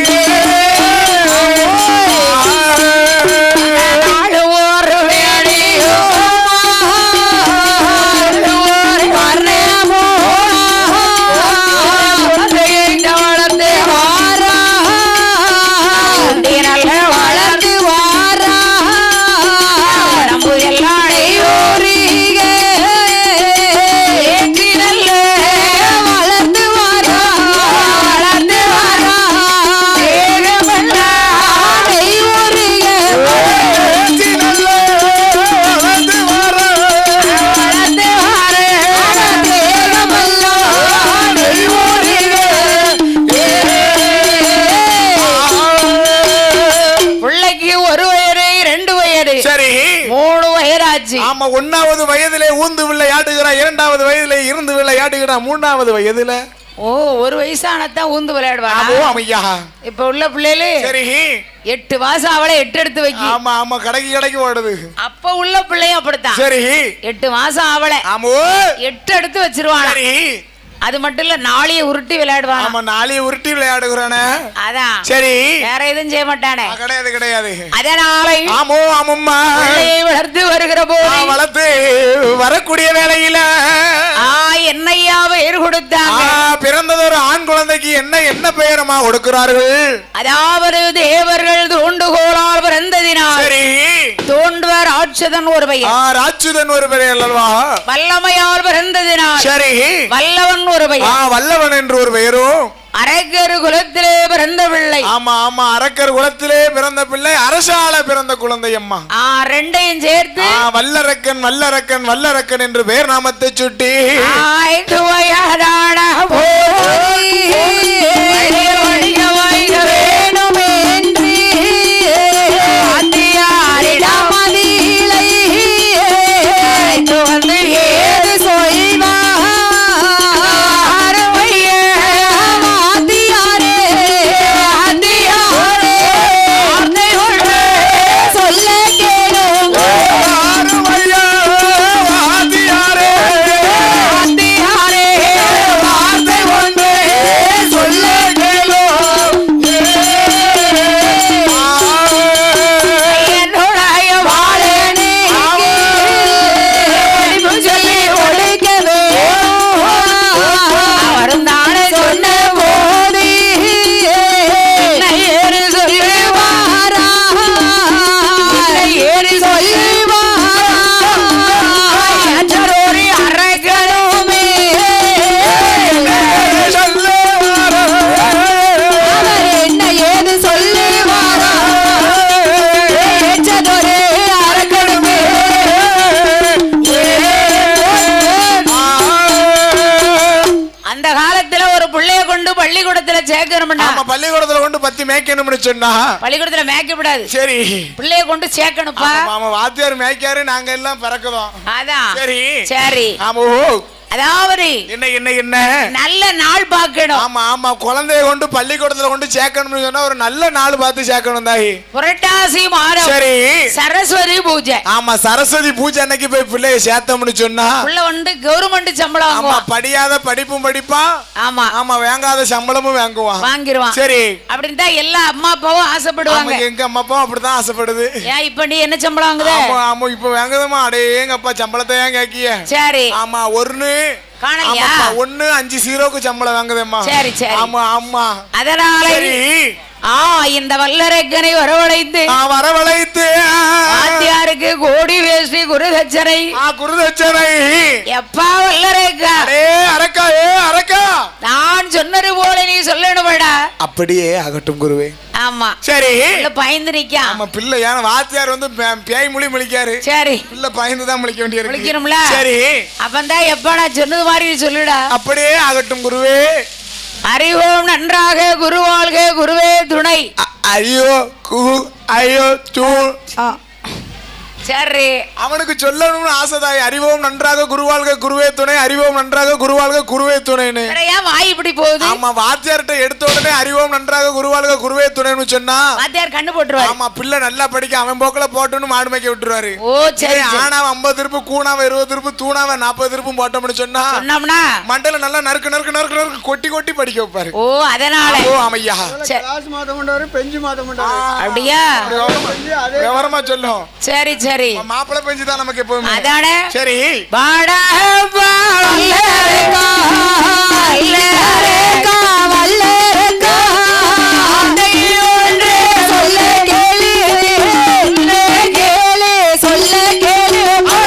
வயதிலே ஊந்து விளையாடுகிறான் இரண்டாவது வயதிலே இருந்து விளையாடுகிறான் மூணாவது வயதுல ஓ ஒரு வயசானதான் ஊந்து விளையாடுவா ஆமோ அமையா இப்ப உள்ள பிள்ளைகளு சரி எட்டு மாசம் அவளை எட்டு எடுத்து வைக்கி ஆமா ஆமா கடைக்கு கடைக்கு ஓடுது அப்ப உள்ள பிள்ளையும் அப்படித்தான் சரி எட்டு மாசம் அவளை ஆமோ எட்டு எடுத்து வச்சிருவானா சரி அது மட்டும் இல்ல நாளைய உருட்டி விளையாடுவானா ஆமா நாளைய உருட்டி விளையாடுகிறானே அதான் சரி வேற எதுவும் செய்ய மாட்டானே ஆ, கிடையாது கிடையாது அதனால ஆமோ ஆமம்மா பிள்ளையை வளர்த்து வருகிற போது ஆ, வளர்த்து வரக்கூடிய வேலையில ஆ என்னையா பெயர் ஆ, கொடுத்தாங்க பிறந்ததொரு ஆண் குழந்தைக்கு என்ன என்ன பெயரமா கொடுக்கிறார்கள் அதாவது தேவர்கள் தோண்டுகோளால் பிறந்ததினால் சரி தோண்டுவர் ஆட்சதன் ஒரு ஆ, பெயர் ராட்சுதன் ஒரு பெயர் அல்லவா வல்லமையால் பிறந்ததினால் சரி வல்லவன் ஒரு ஆ பெயர் வல்லவன் என்று ஒரு பெயரும் அரக்கரு குலத்திலே பிறந்த பிள்ளை ஆமா ஆமா அரக்கர் குலத்திலே பிறந்த பிள்ளை அரசால பிறந்த குழந்தை அம்மா ஆ ரெண்டையும் சேர்த்து ஆ, வல்லரக்கன் வல்லரக்கன் வல்லரக்கன் என்று பெயர் நாமத்தை சுட்டி ஆய்ந்து வயதான போய் வழிய வைக வேணுமென்று ஆத்தியாரிடம் அழைத்து வந்து ஏது சொல்வார் வைய ஆத்தியாரே, ஆத்தியாரே, ஆர்த்தை கொண்டு சொல்ல கேளும் ஆறுமையா, வாத்தியாரே. ஆத்தியாரே, வார்த்தை கொண்டு சொல்ல என்னுடைய வாழனே சொல்லி ஒழிக்கவே வருந்தானே சொன்ன போது என்னை ஏறு சொல்லுவாரா என்னை ஏறு சொல்லுவாரா ஏற்றரோரி அரக்கணுமே அவர் என்ன ஏது சொல்லுவாரா ஏற்றதொரு அரக்கணுமே அந்த காலத்துல ஒரு புள்ளைய கொண்டு பள்ளிக்கூடத்துல சேர்க்கணும்னா ஆமா பள்ளிக்கூடத்துல கொண்டு பத்தி மேய்க்கணும்னு சொன்னா பள்ளிக்கூடத்துல மேய்க்க விடாது சரி பிள்ளைய கொண்டு சேர்க்கணுப்பா ஆமா, ஆமா வாத்தியார் மேய்க்காரு நாங்க எல்லாம் பிறக்குதோம் அதான் சரி சரி ஆமா ஓ அதாவது என்ன என்ன என்ன நல்ல நாள் பார்க்கணும் ஆமா ஆமா குழந்தைய கொண்டு பள்ளிக்கூடத்துல கொண்டு சேர்க்கணும்னு சொன்னா ஒரு நல்ல நாள் பார்த்து சேர்க்கணும் தாயி புரட்டாசி மாதம் சரி சரஸ்வதி பூஜை ஆமா சரஸ்வதி பூஜை அன்னைக்கு போய் பிள்ளைய சேர்த்தோம்னு சொன்னா உள்ள வந்து கவர்மெண்ட் சம்பளம் ஆமா வாங்குவான் படியாத படிப்பும் படிப்பான் ஆமா ஆமா வாங்காத சம்பளமும் வாங்குவான் வாங்கிருவான் சரி அப்படின்னு தான் எல்லா அம்மா அப்பாவும் ஆசைப்படுவாங்க ஆமா, எங்க அம்மா அப்பா அப்படிதான் ஆசைப்படுது ஏன் இப்ப நீ என்ன சம்பளம் வாங்குத ஆமா ஆமா இப்ப வாங்குதமா அடே எங்க அப்பா சம்பளத்தை ஏன் கேக்கிய சரி ஆமா ஒன்னு காணலையா ஆமாப்பா, ஒண்ணு அஞ்சு ஜீரோக்கு சம்பளம் வாங்குதேம்மா சரி, சரி. ஆமா ஆமா அதனால சரி ஆ இந்த வல்லரக்கனை வரவழைத்து ஆ, வரவழைத்து வாத்தியாருக்கு கோடி வேஷ்டி குருதட்சரை ஆ குருதட்சணை எப்பா வல்லரக்கா அடே அரக்கா ஏ அரக்கா நான் சொன்னது போல நீ சொல்லணுமடா அப்படியே ஆகட்டும் குருவே ஆமா சரி உள்ள பயந்து நிக்கான் ஆமா பிள்ளை ஏன்னா வாத்தியார் வந்து பே- பேய் மொழி முழிக்காரு சரி பிள்ளை பயந்து தான் முழிக்க வேண்டியிருக்கு முழிக்கணும்ல? சரி அப்பந்தான் எப்ப நான் சொன்னது மாதிரி சொல்லுடா அப்படியே ஆகட்டும் குருவே அறிவோம் நன்றாக குருவாழ்க குருவே துணை அ- ஐயோ கு ஐயோ தூ சரி அவனுக்கு சொல்லணும்னு ஆசைதாய் அறிவோம் நன்றாக குருவாழ்க குருவே துணை அறிவோம் நன்றாக குருவாழ்க குருவே துணைன்னு வேற ஏன் வாய் இப்படி போகுது ஆமா வாத்தியார்ட்ட எடுத்த உடனே அறிவோம் நன்றாக குருவாழ்க குருவே துணைன்னு சொன்னா வாத்தியார் கண்ணு போட்டுருவாரு ஆமா பிள்ளை நல்லா படிக்க அவன் போக்குல போட்டுன்னு மாடு மேய்க்க விட்டுருவாரு ஓ சரி இதே சரி. ஆனாவ ஐம்பது திருப்பு கூணாவ இருபது திருப்பு தூணாவ நாற்பது திருப்பும் போட்டோம்னு சொன்னா சொன்னோம்னா மண்டல நல்லா நறுக்கு நறுக்கு நறுக்கு நறுக்கு கொட்டி கொட்டி படிக்க வைப்பாரு ஓ அதனால ஓ அமையா சரி. கிளாஸ் மாத்த மாட்டாரு பெஞ்சு மாத்த மாட்டாரு அப்படியா பெஞ்சு அதே விவரமா சொல்லும் சரி சரி மாப்பிள்ளை பெஞ்சு தான் நமக்கு எப்பவுமே அதானே சரி வாடா வல்லரக்கா, வல்லரக்கா, வல்லரக்கா. அதை ஒன்று சொல்ல கேளு, சொல்ல கேளு, சொல்ல கேளு.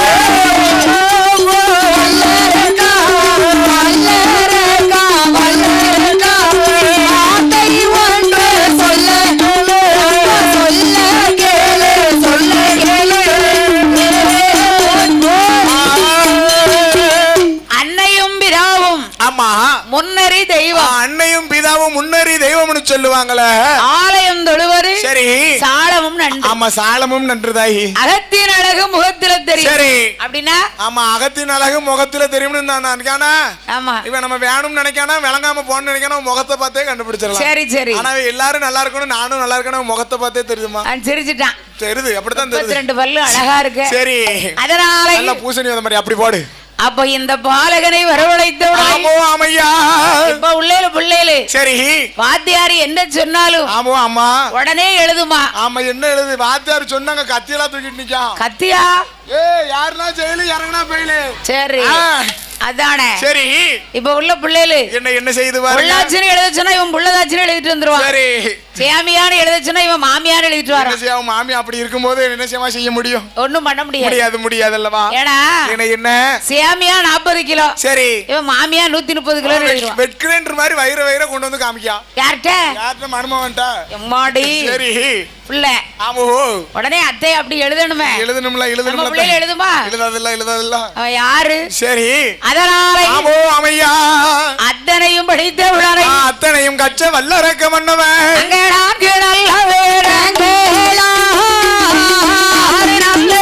வல்லரக்கா, வல்லரக்கா, வல்லரக்கா. வார்த்தை ஒன்று சொல்ல கேளு, சொல்ல கேளு, சொல்ல கேளு. அன்னையும் பிதாவும் முன்னறி தெய்வம்னு சொல்லுவாங்களே ஆலயம் தொழுவது சரி சாலமும் நன்று ஆமா சாலமும் நன்றுதாயி அகத்தின் அழகு முகத்தில தெரியும் சரி அப்படின்னா ஆமா அகத்தின் அழகு முகத்துல தெரியும்னு நான் நினைக்கானா ஆமா இவன் நம்ம வேணும்னு நினைக்கானா விளங்காம போன்னு நினைக்கானா முகத்தை பார்த்தே கண்டுபிடிச்சிடலாம் சரி சரி ஆனா இவன் எல்லாரும் நல்லா இருக்கணும் நானும் நல்லா இருக்கணும் முகத்தை பார்த்தே தெரியுமா அவன் சிரிச்சிட்டான் தெரியுது அப்படித்தான் முப்பத்தி தெரியுது ரெண்டு பல்லு அழகா இருக்கு சரி அதனால நல்ல பூசணி வந்த மாதிரி அப்படி போடு அப்ப இந்த பாலகனை வரவழைத்தவுடன் ஆமோ ஆமையா இப்ப உள்ளேல பிள்ளைகளு சரி வாத்தியார் என்ன சொன்னாலும் ஆமோ ஆமா உடனே எழுதுமா ஆமா என்ன எழுது வாத்தியார் சொன்னாங்க கத்தியெல்லாம் தூக்கிட்டு நிக்கான் கத்தியா ஏ யாருன்னா ஜெயிலு இறங்குனா பெயிலு சரி ஆ. அதானே சரி இப்ப உள்ள பிள்ளைகளு என்ன என்ன செய்து பாருங்க புள்ளாச்சின்னு எழுத சொன்னா இவன் புள்ளதாச்சின்னு எழுதிட்டு வந்துருவான் சரி சேமியான்னு எழுத சொன்னா இவன் மாமியான்னு எழுதிட்டு என்ன வரான் செய்ய மாமி அப்படி இருக்கும்போது என்ன செய்யமா செய்ய முடியும் ஒண்ணும் பண்ண முடியாது முடியாது முடியாது அல்லவா ஏன்னா என்ன என்ன சேமியா நாற்பது கிலோ சரி இவன் மாமியா நூத்தி முப்பது கிலோ எழுதிடுவான் வெட்கிறேன்ற மாதிரி வயிற வயிற கொண்டு வந்து காமிக்கா யார்கிட்ட யார்கிட்ட மருமவன்ட்டா எம்மாடி சரி புள்ள ஆமோ உடனே அத்தை அப்படி எழுதணுமே எழுதணும்ல நம்ம எழுதணும்ல பிள்ளைகள் எழுதுமா எழுதாதில்ல எழுதாதில்ல அவன் யாரு சரி அதனால ஆமோ அமையா அத்தனையும் படித்த உடனே ஆ, அத்தனையும் கச்ச வல்லறக்க மன்னவன் அங்கே நான்கு நல்ல வேடங்களா நல்ல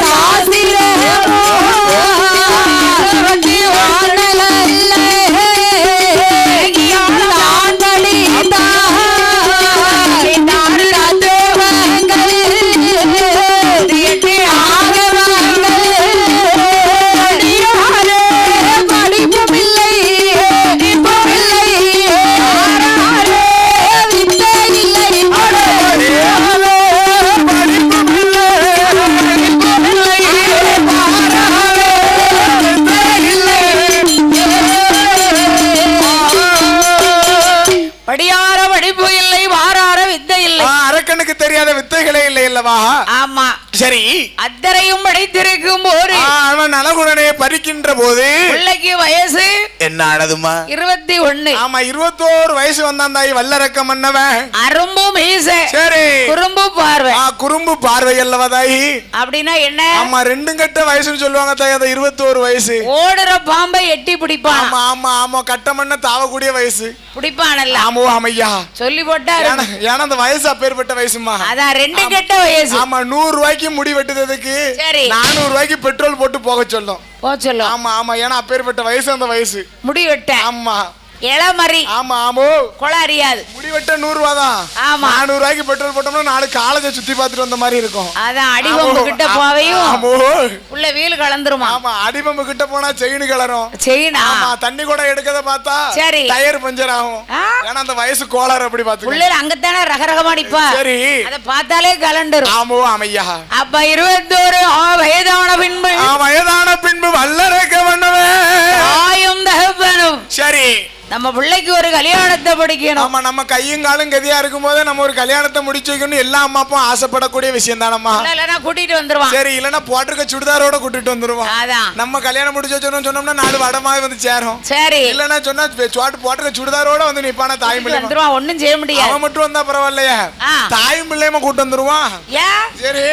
படியார படிப்பு இல்லை வாரார வித்தை இல்லை ஆ, அரக்கனுக்கு தெரியாத வித்தைகளே இல்லை அல்லவா ஆமா சரி அத்தரையும் படைத்திருக்கும் போது ஆ, அவன் நலகுடனே பறிக்கின்ற போது பிள்ளைக்கு வயசு என்ன ஆனதுமா இருபத்தி ஒண்ணு ஆமா இருபத்தோரு வயசு வந்தான் தாய் வல்லரக்க மன்னவன் அரும்பு மீச சரி குறும்பு பார்வை ஆ குறும்பு பார்வை அல்லவா தாயி அப்படின்னா என்ன ஆமா ரெண்டும் கட்ட வயசுன்னு சொல்லுவாங்க தாய் அது இருபத்தோரு வயசு ஓடுற பாம்பை எட்டி பிடிப்பான் ஆமா ஆமா ஆமா கட்ட மண்ண தாவக்கூடிய வயசு பிடிப்பானல்ல ஆமோ ஆமையா சொல்லி போட்டா ஏன்னா இருக்கும். ஏன்னா அந்த வயசு அப்பேற்பட்ட வயசுமா அதான் ரெண்டு கெட்ட வயசு ஆமா நூறு ரூபாய்க்கு முடி வெட்டுறதுக்கு சரி. நானூறு ரூபாய்க்கு பெட்ரோல் போட்டு போக சொல்லும் போ சொல்லும் ஆமா ஆமா ஏன்னா அப்பேற்பட்ட வயசு அந்த வயசு முடி வெட்ட ஆமா இளமறி ஆமா ஆமோ கொலை அறியாது முடி வெட்ட நூறு ரூபா தான் ஆமா. நானூறு ரூபாய்க்கு பெட்ரோல் போட்டோம்னா நாலு காலேஜை சுத்தி பார்த்துட்டு வந்த மாதிரி இருக்கும் அதான் அடிபம்பு ஆமோ. கிட்ட போவையும் ஆமோ உள்ள வீல் கலந்துருமா ஆமா அடிபம்பு கிட்ட போனா செயின் கலரும் செயினா ஆமா தண்ணி கூட எடுக்கத பார்த்தா சரி. டயர் பஞ்சர் ஆகும் ஆ. ஏன்னா அந்த வயசு கோளாறு அப்படி பாத்துக்க உள்ள அங்கத்தானே ரகரகமா நிப்பா சரி அத பார்த்தாலே கலண்டுரும் ஆமோ அமையா அப்ப இருபத்தோரு ஆ வயதான பின்பு ஆ வயதான பின்பு வல்லரக்க பண்ணவன் தாயும் தகப்பனும் சரி நம்ம பிள்ளைக்கு ஒரு கல்யாணத்தை படிக்கணும் ஆமா நம்ம கையும் காலும் கதியா இருக்கும் போதே நம்ம ஒரு கல்யாணத்தை முடிச்சு வைக்கணும் எல்லா அம்மா அப்பாவும் ஆசைப்படக்கூடிய விஷயம் தானம்மா இல்ல, இல்லைன்னா கூட்டிட்டு வந்துருவான் சரி இல்லைன்னா போட்டிருக்க சுடிதாரோட கூட்டிட்டு வந்துருவோம் அதான் நம்ம கல்யாணம் முடிச்சு வச்சோம்னு சொன்னோம்னா நாலு வடமாக வந்து சேரும் சரி இல்லைன்னா சொன்னா சோட்டு போட்டிருக்க சுடிதாரோட வந்து நிப்பான தாய் கூட்டிட்டு பிள்ளைமா வந்துருவான் ஒண்ணும் செய்ய முடியாது அவன் மட்டும் வந்தா பரவாயில்லையா ஆ. தாயும் பிள்ளையமா கூட்டு வந்துருவான் ஏன் சரி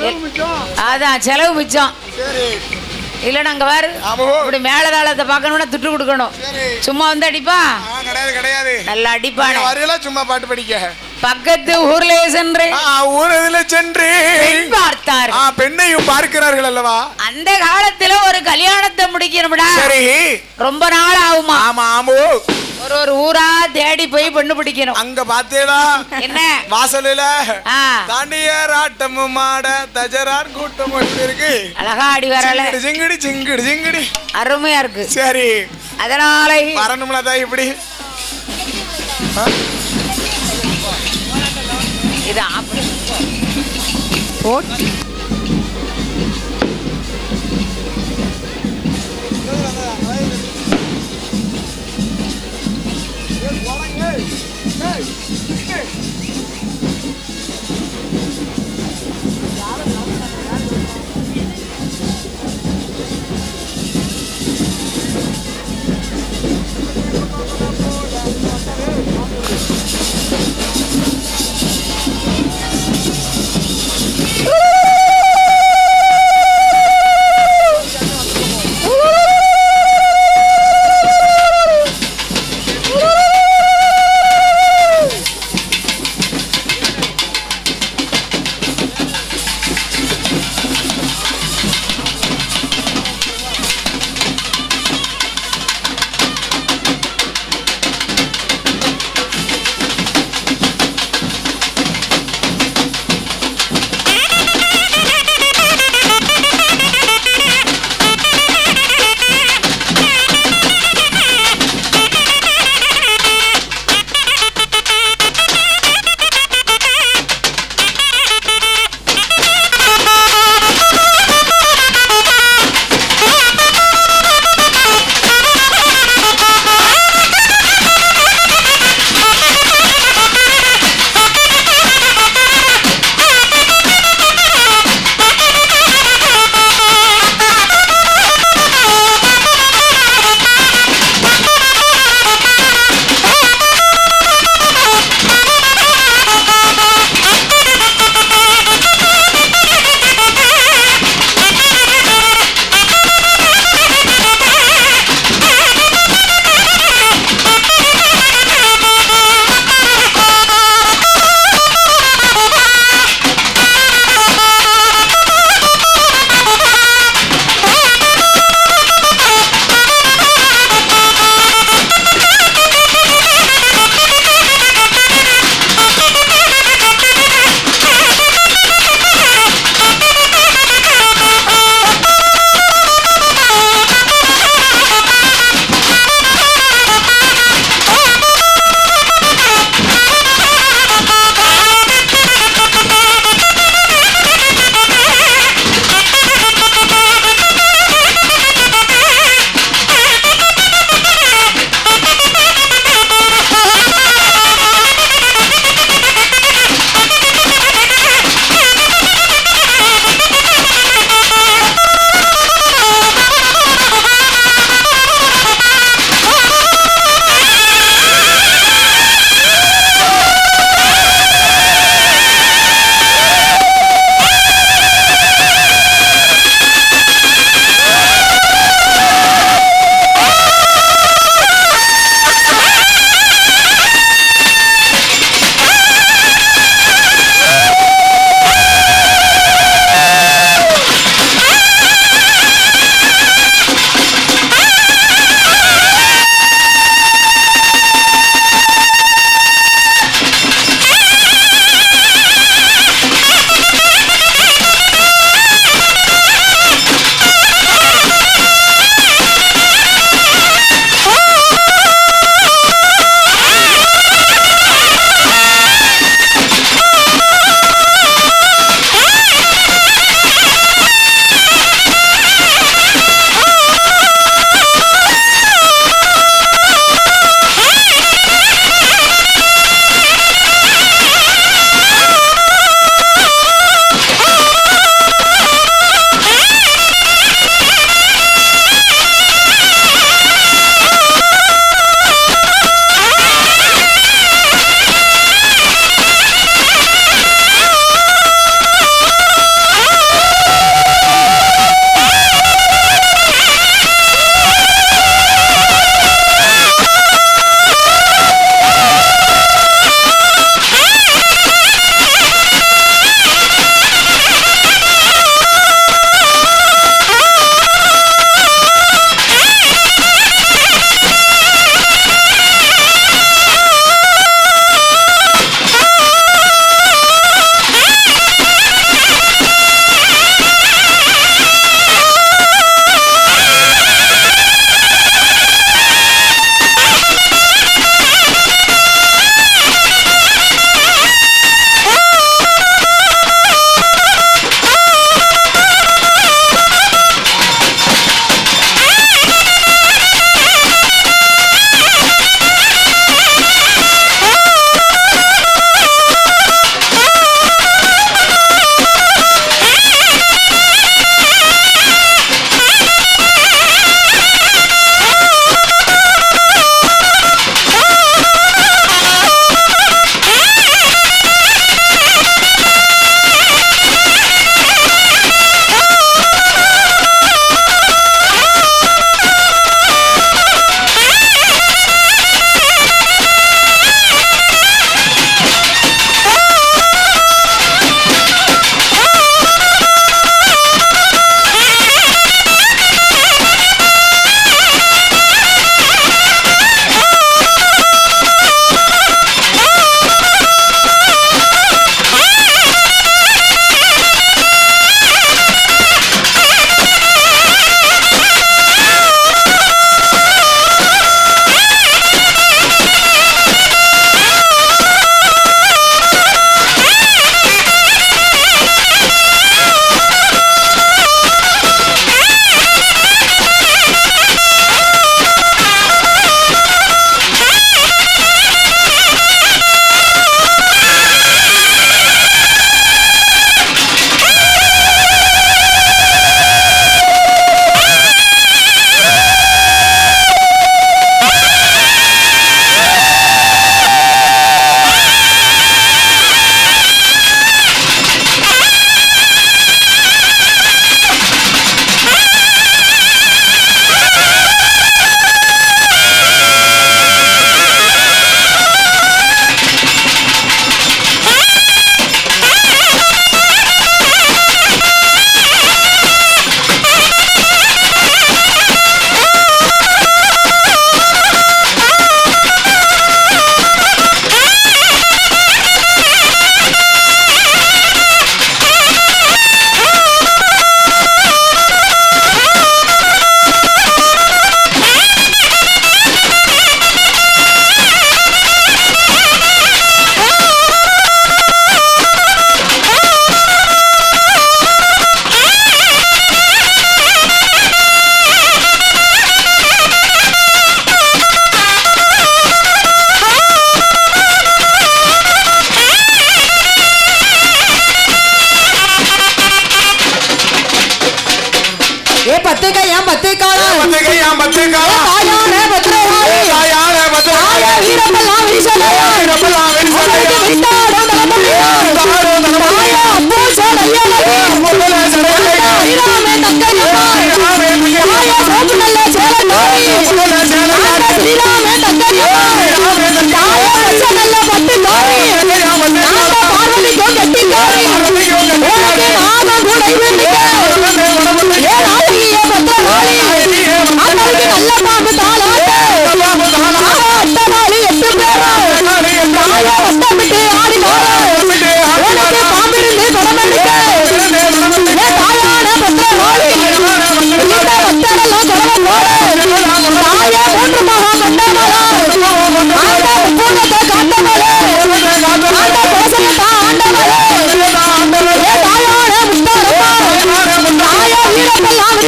அதான் செலவு மிச்சம் சரி இல்லைன்னா அங்க பாரு ஆமோ இப்படி மேலதாளத்தை பார்க்கணும்னா துட்டு கொடுக்கணும் சரி சும்மா வந்து அடிப்பா ஆ, கிடையாது கிடையாது நல்லா அடிப்பானே வரையெல்லாம் சும்மா பாட்டு படிக்க பக்கத்து ஊர்லயே சென்று ஆ, ஊர் இதுல சென்று பெண் பார்த்தார் ஆ, பெண்ணையும் பார்க்கிறார்கள் அல்லவா அந்த காலத்துல ஒரு கல்யாணத்தை முடிக்கணும்டா சரி ரொம்ப நாள் ஆகுமா ஆமா ஆமோ ஒரு ஒரு ஊரா தேடி போய் பெண்ணு பிடிக்கணும் அங்க பாத்தேடா என்ன வாசலில ஆ தாண்டியார் ஆட்டமும் மாட தஜரார் கூட்டம் எப்படி இருக்கு அழகா ஆடி வரல சிங்கிடி சிங்கிடி சிங்கிடி சிங்கிடி அருமையா இருக்கு சரி அதனால வரணும்ல தான் இப்படி இது அப்படி போட்டி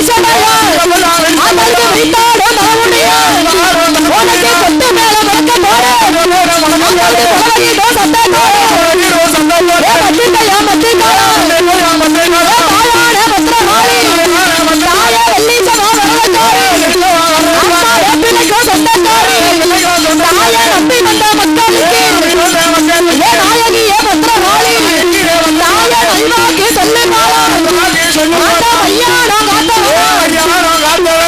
புருஷனையா அதற்கு வைத்தாலும் மகமுடியா உனக்கு கொத்து மேல முழக்க போறேன் அங்கத்து புலவகிதோ சத்தத்தோடு ஏ மத்திக்கையா மத்திக்காயா ஏ தாயான பத்திரமாளி தாய வெள்ளீச்சமா வரவத்தோடு அம்மா எப்பினைக்கோ சொந்தக்காரி தாய நம்பி வந்த மக்களுக்கு ஏ நாயகியே பத்திரமாளி தாய நல்வாக்கு சொல்லு மாலா ஆண்டா ஐயா நான் காத்தவா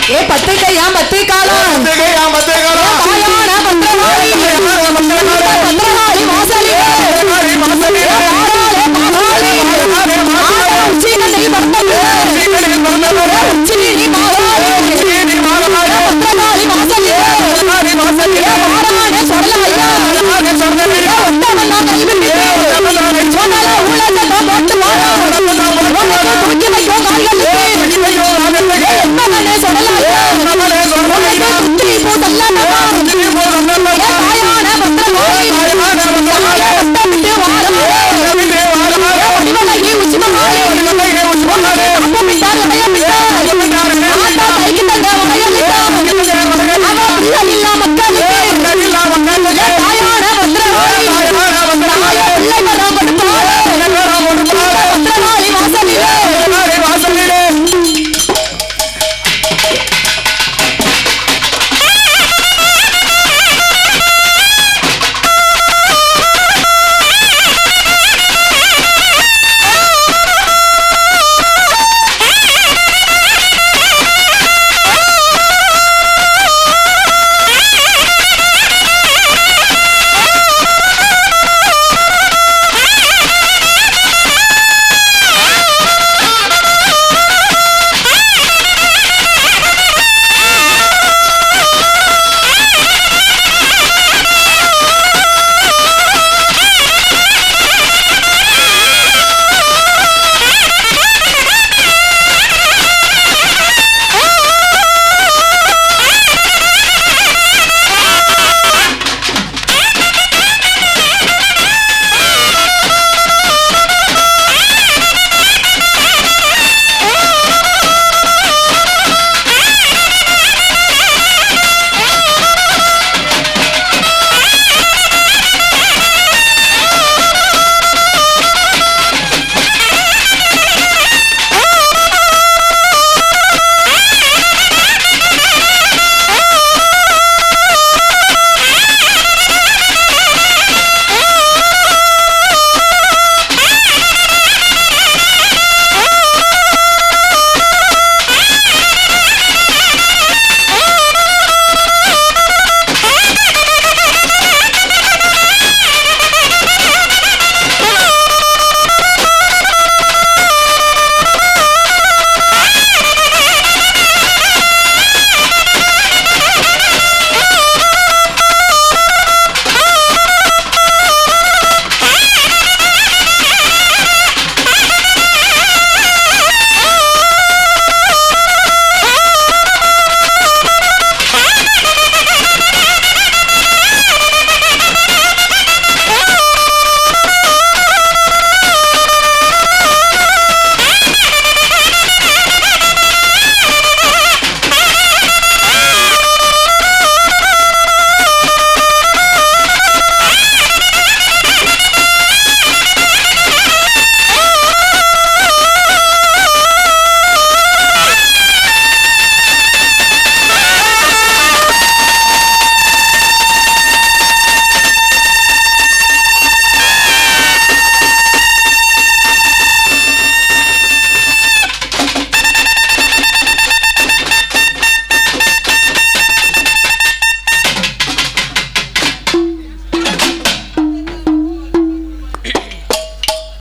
ஏ பத்து கையா பத்து காலம் மத்தகையா மத்தகளா தாயான பத்திரகாளி பத்திரகாளி வாசலி மாறி மாசமே பாராளே பாராளி ஆட உச்சிகளை பத்தது சீக்கடி மறந்தவரே உச்சினி பாராளி நீ மாறமாறே பத்திரகாளி வாசலி மாறி மாசமே பாராளே சொல்லலையா நானே சொன்னேன் ஒட்டமெல்லாம் கைவிட்டு சொன்னால உள்ளத்தை போட்டு வாழ உனக்கு தூக்கி வைக்கும் கால்களுக்கு ஐயோ நானே என்ன சொல்லல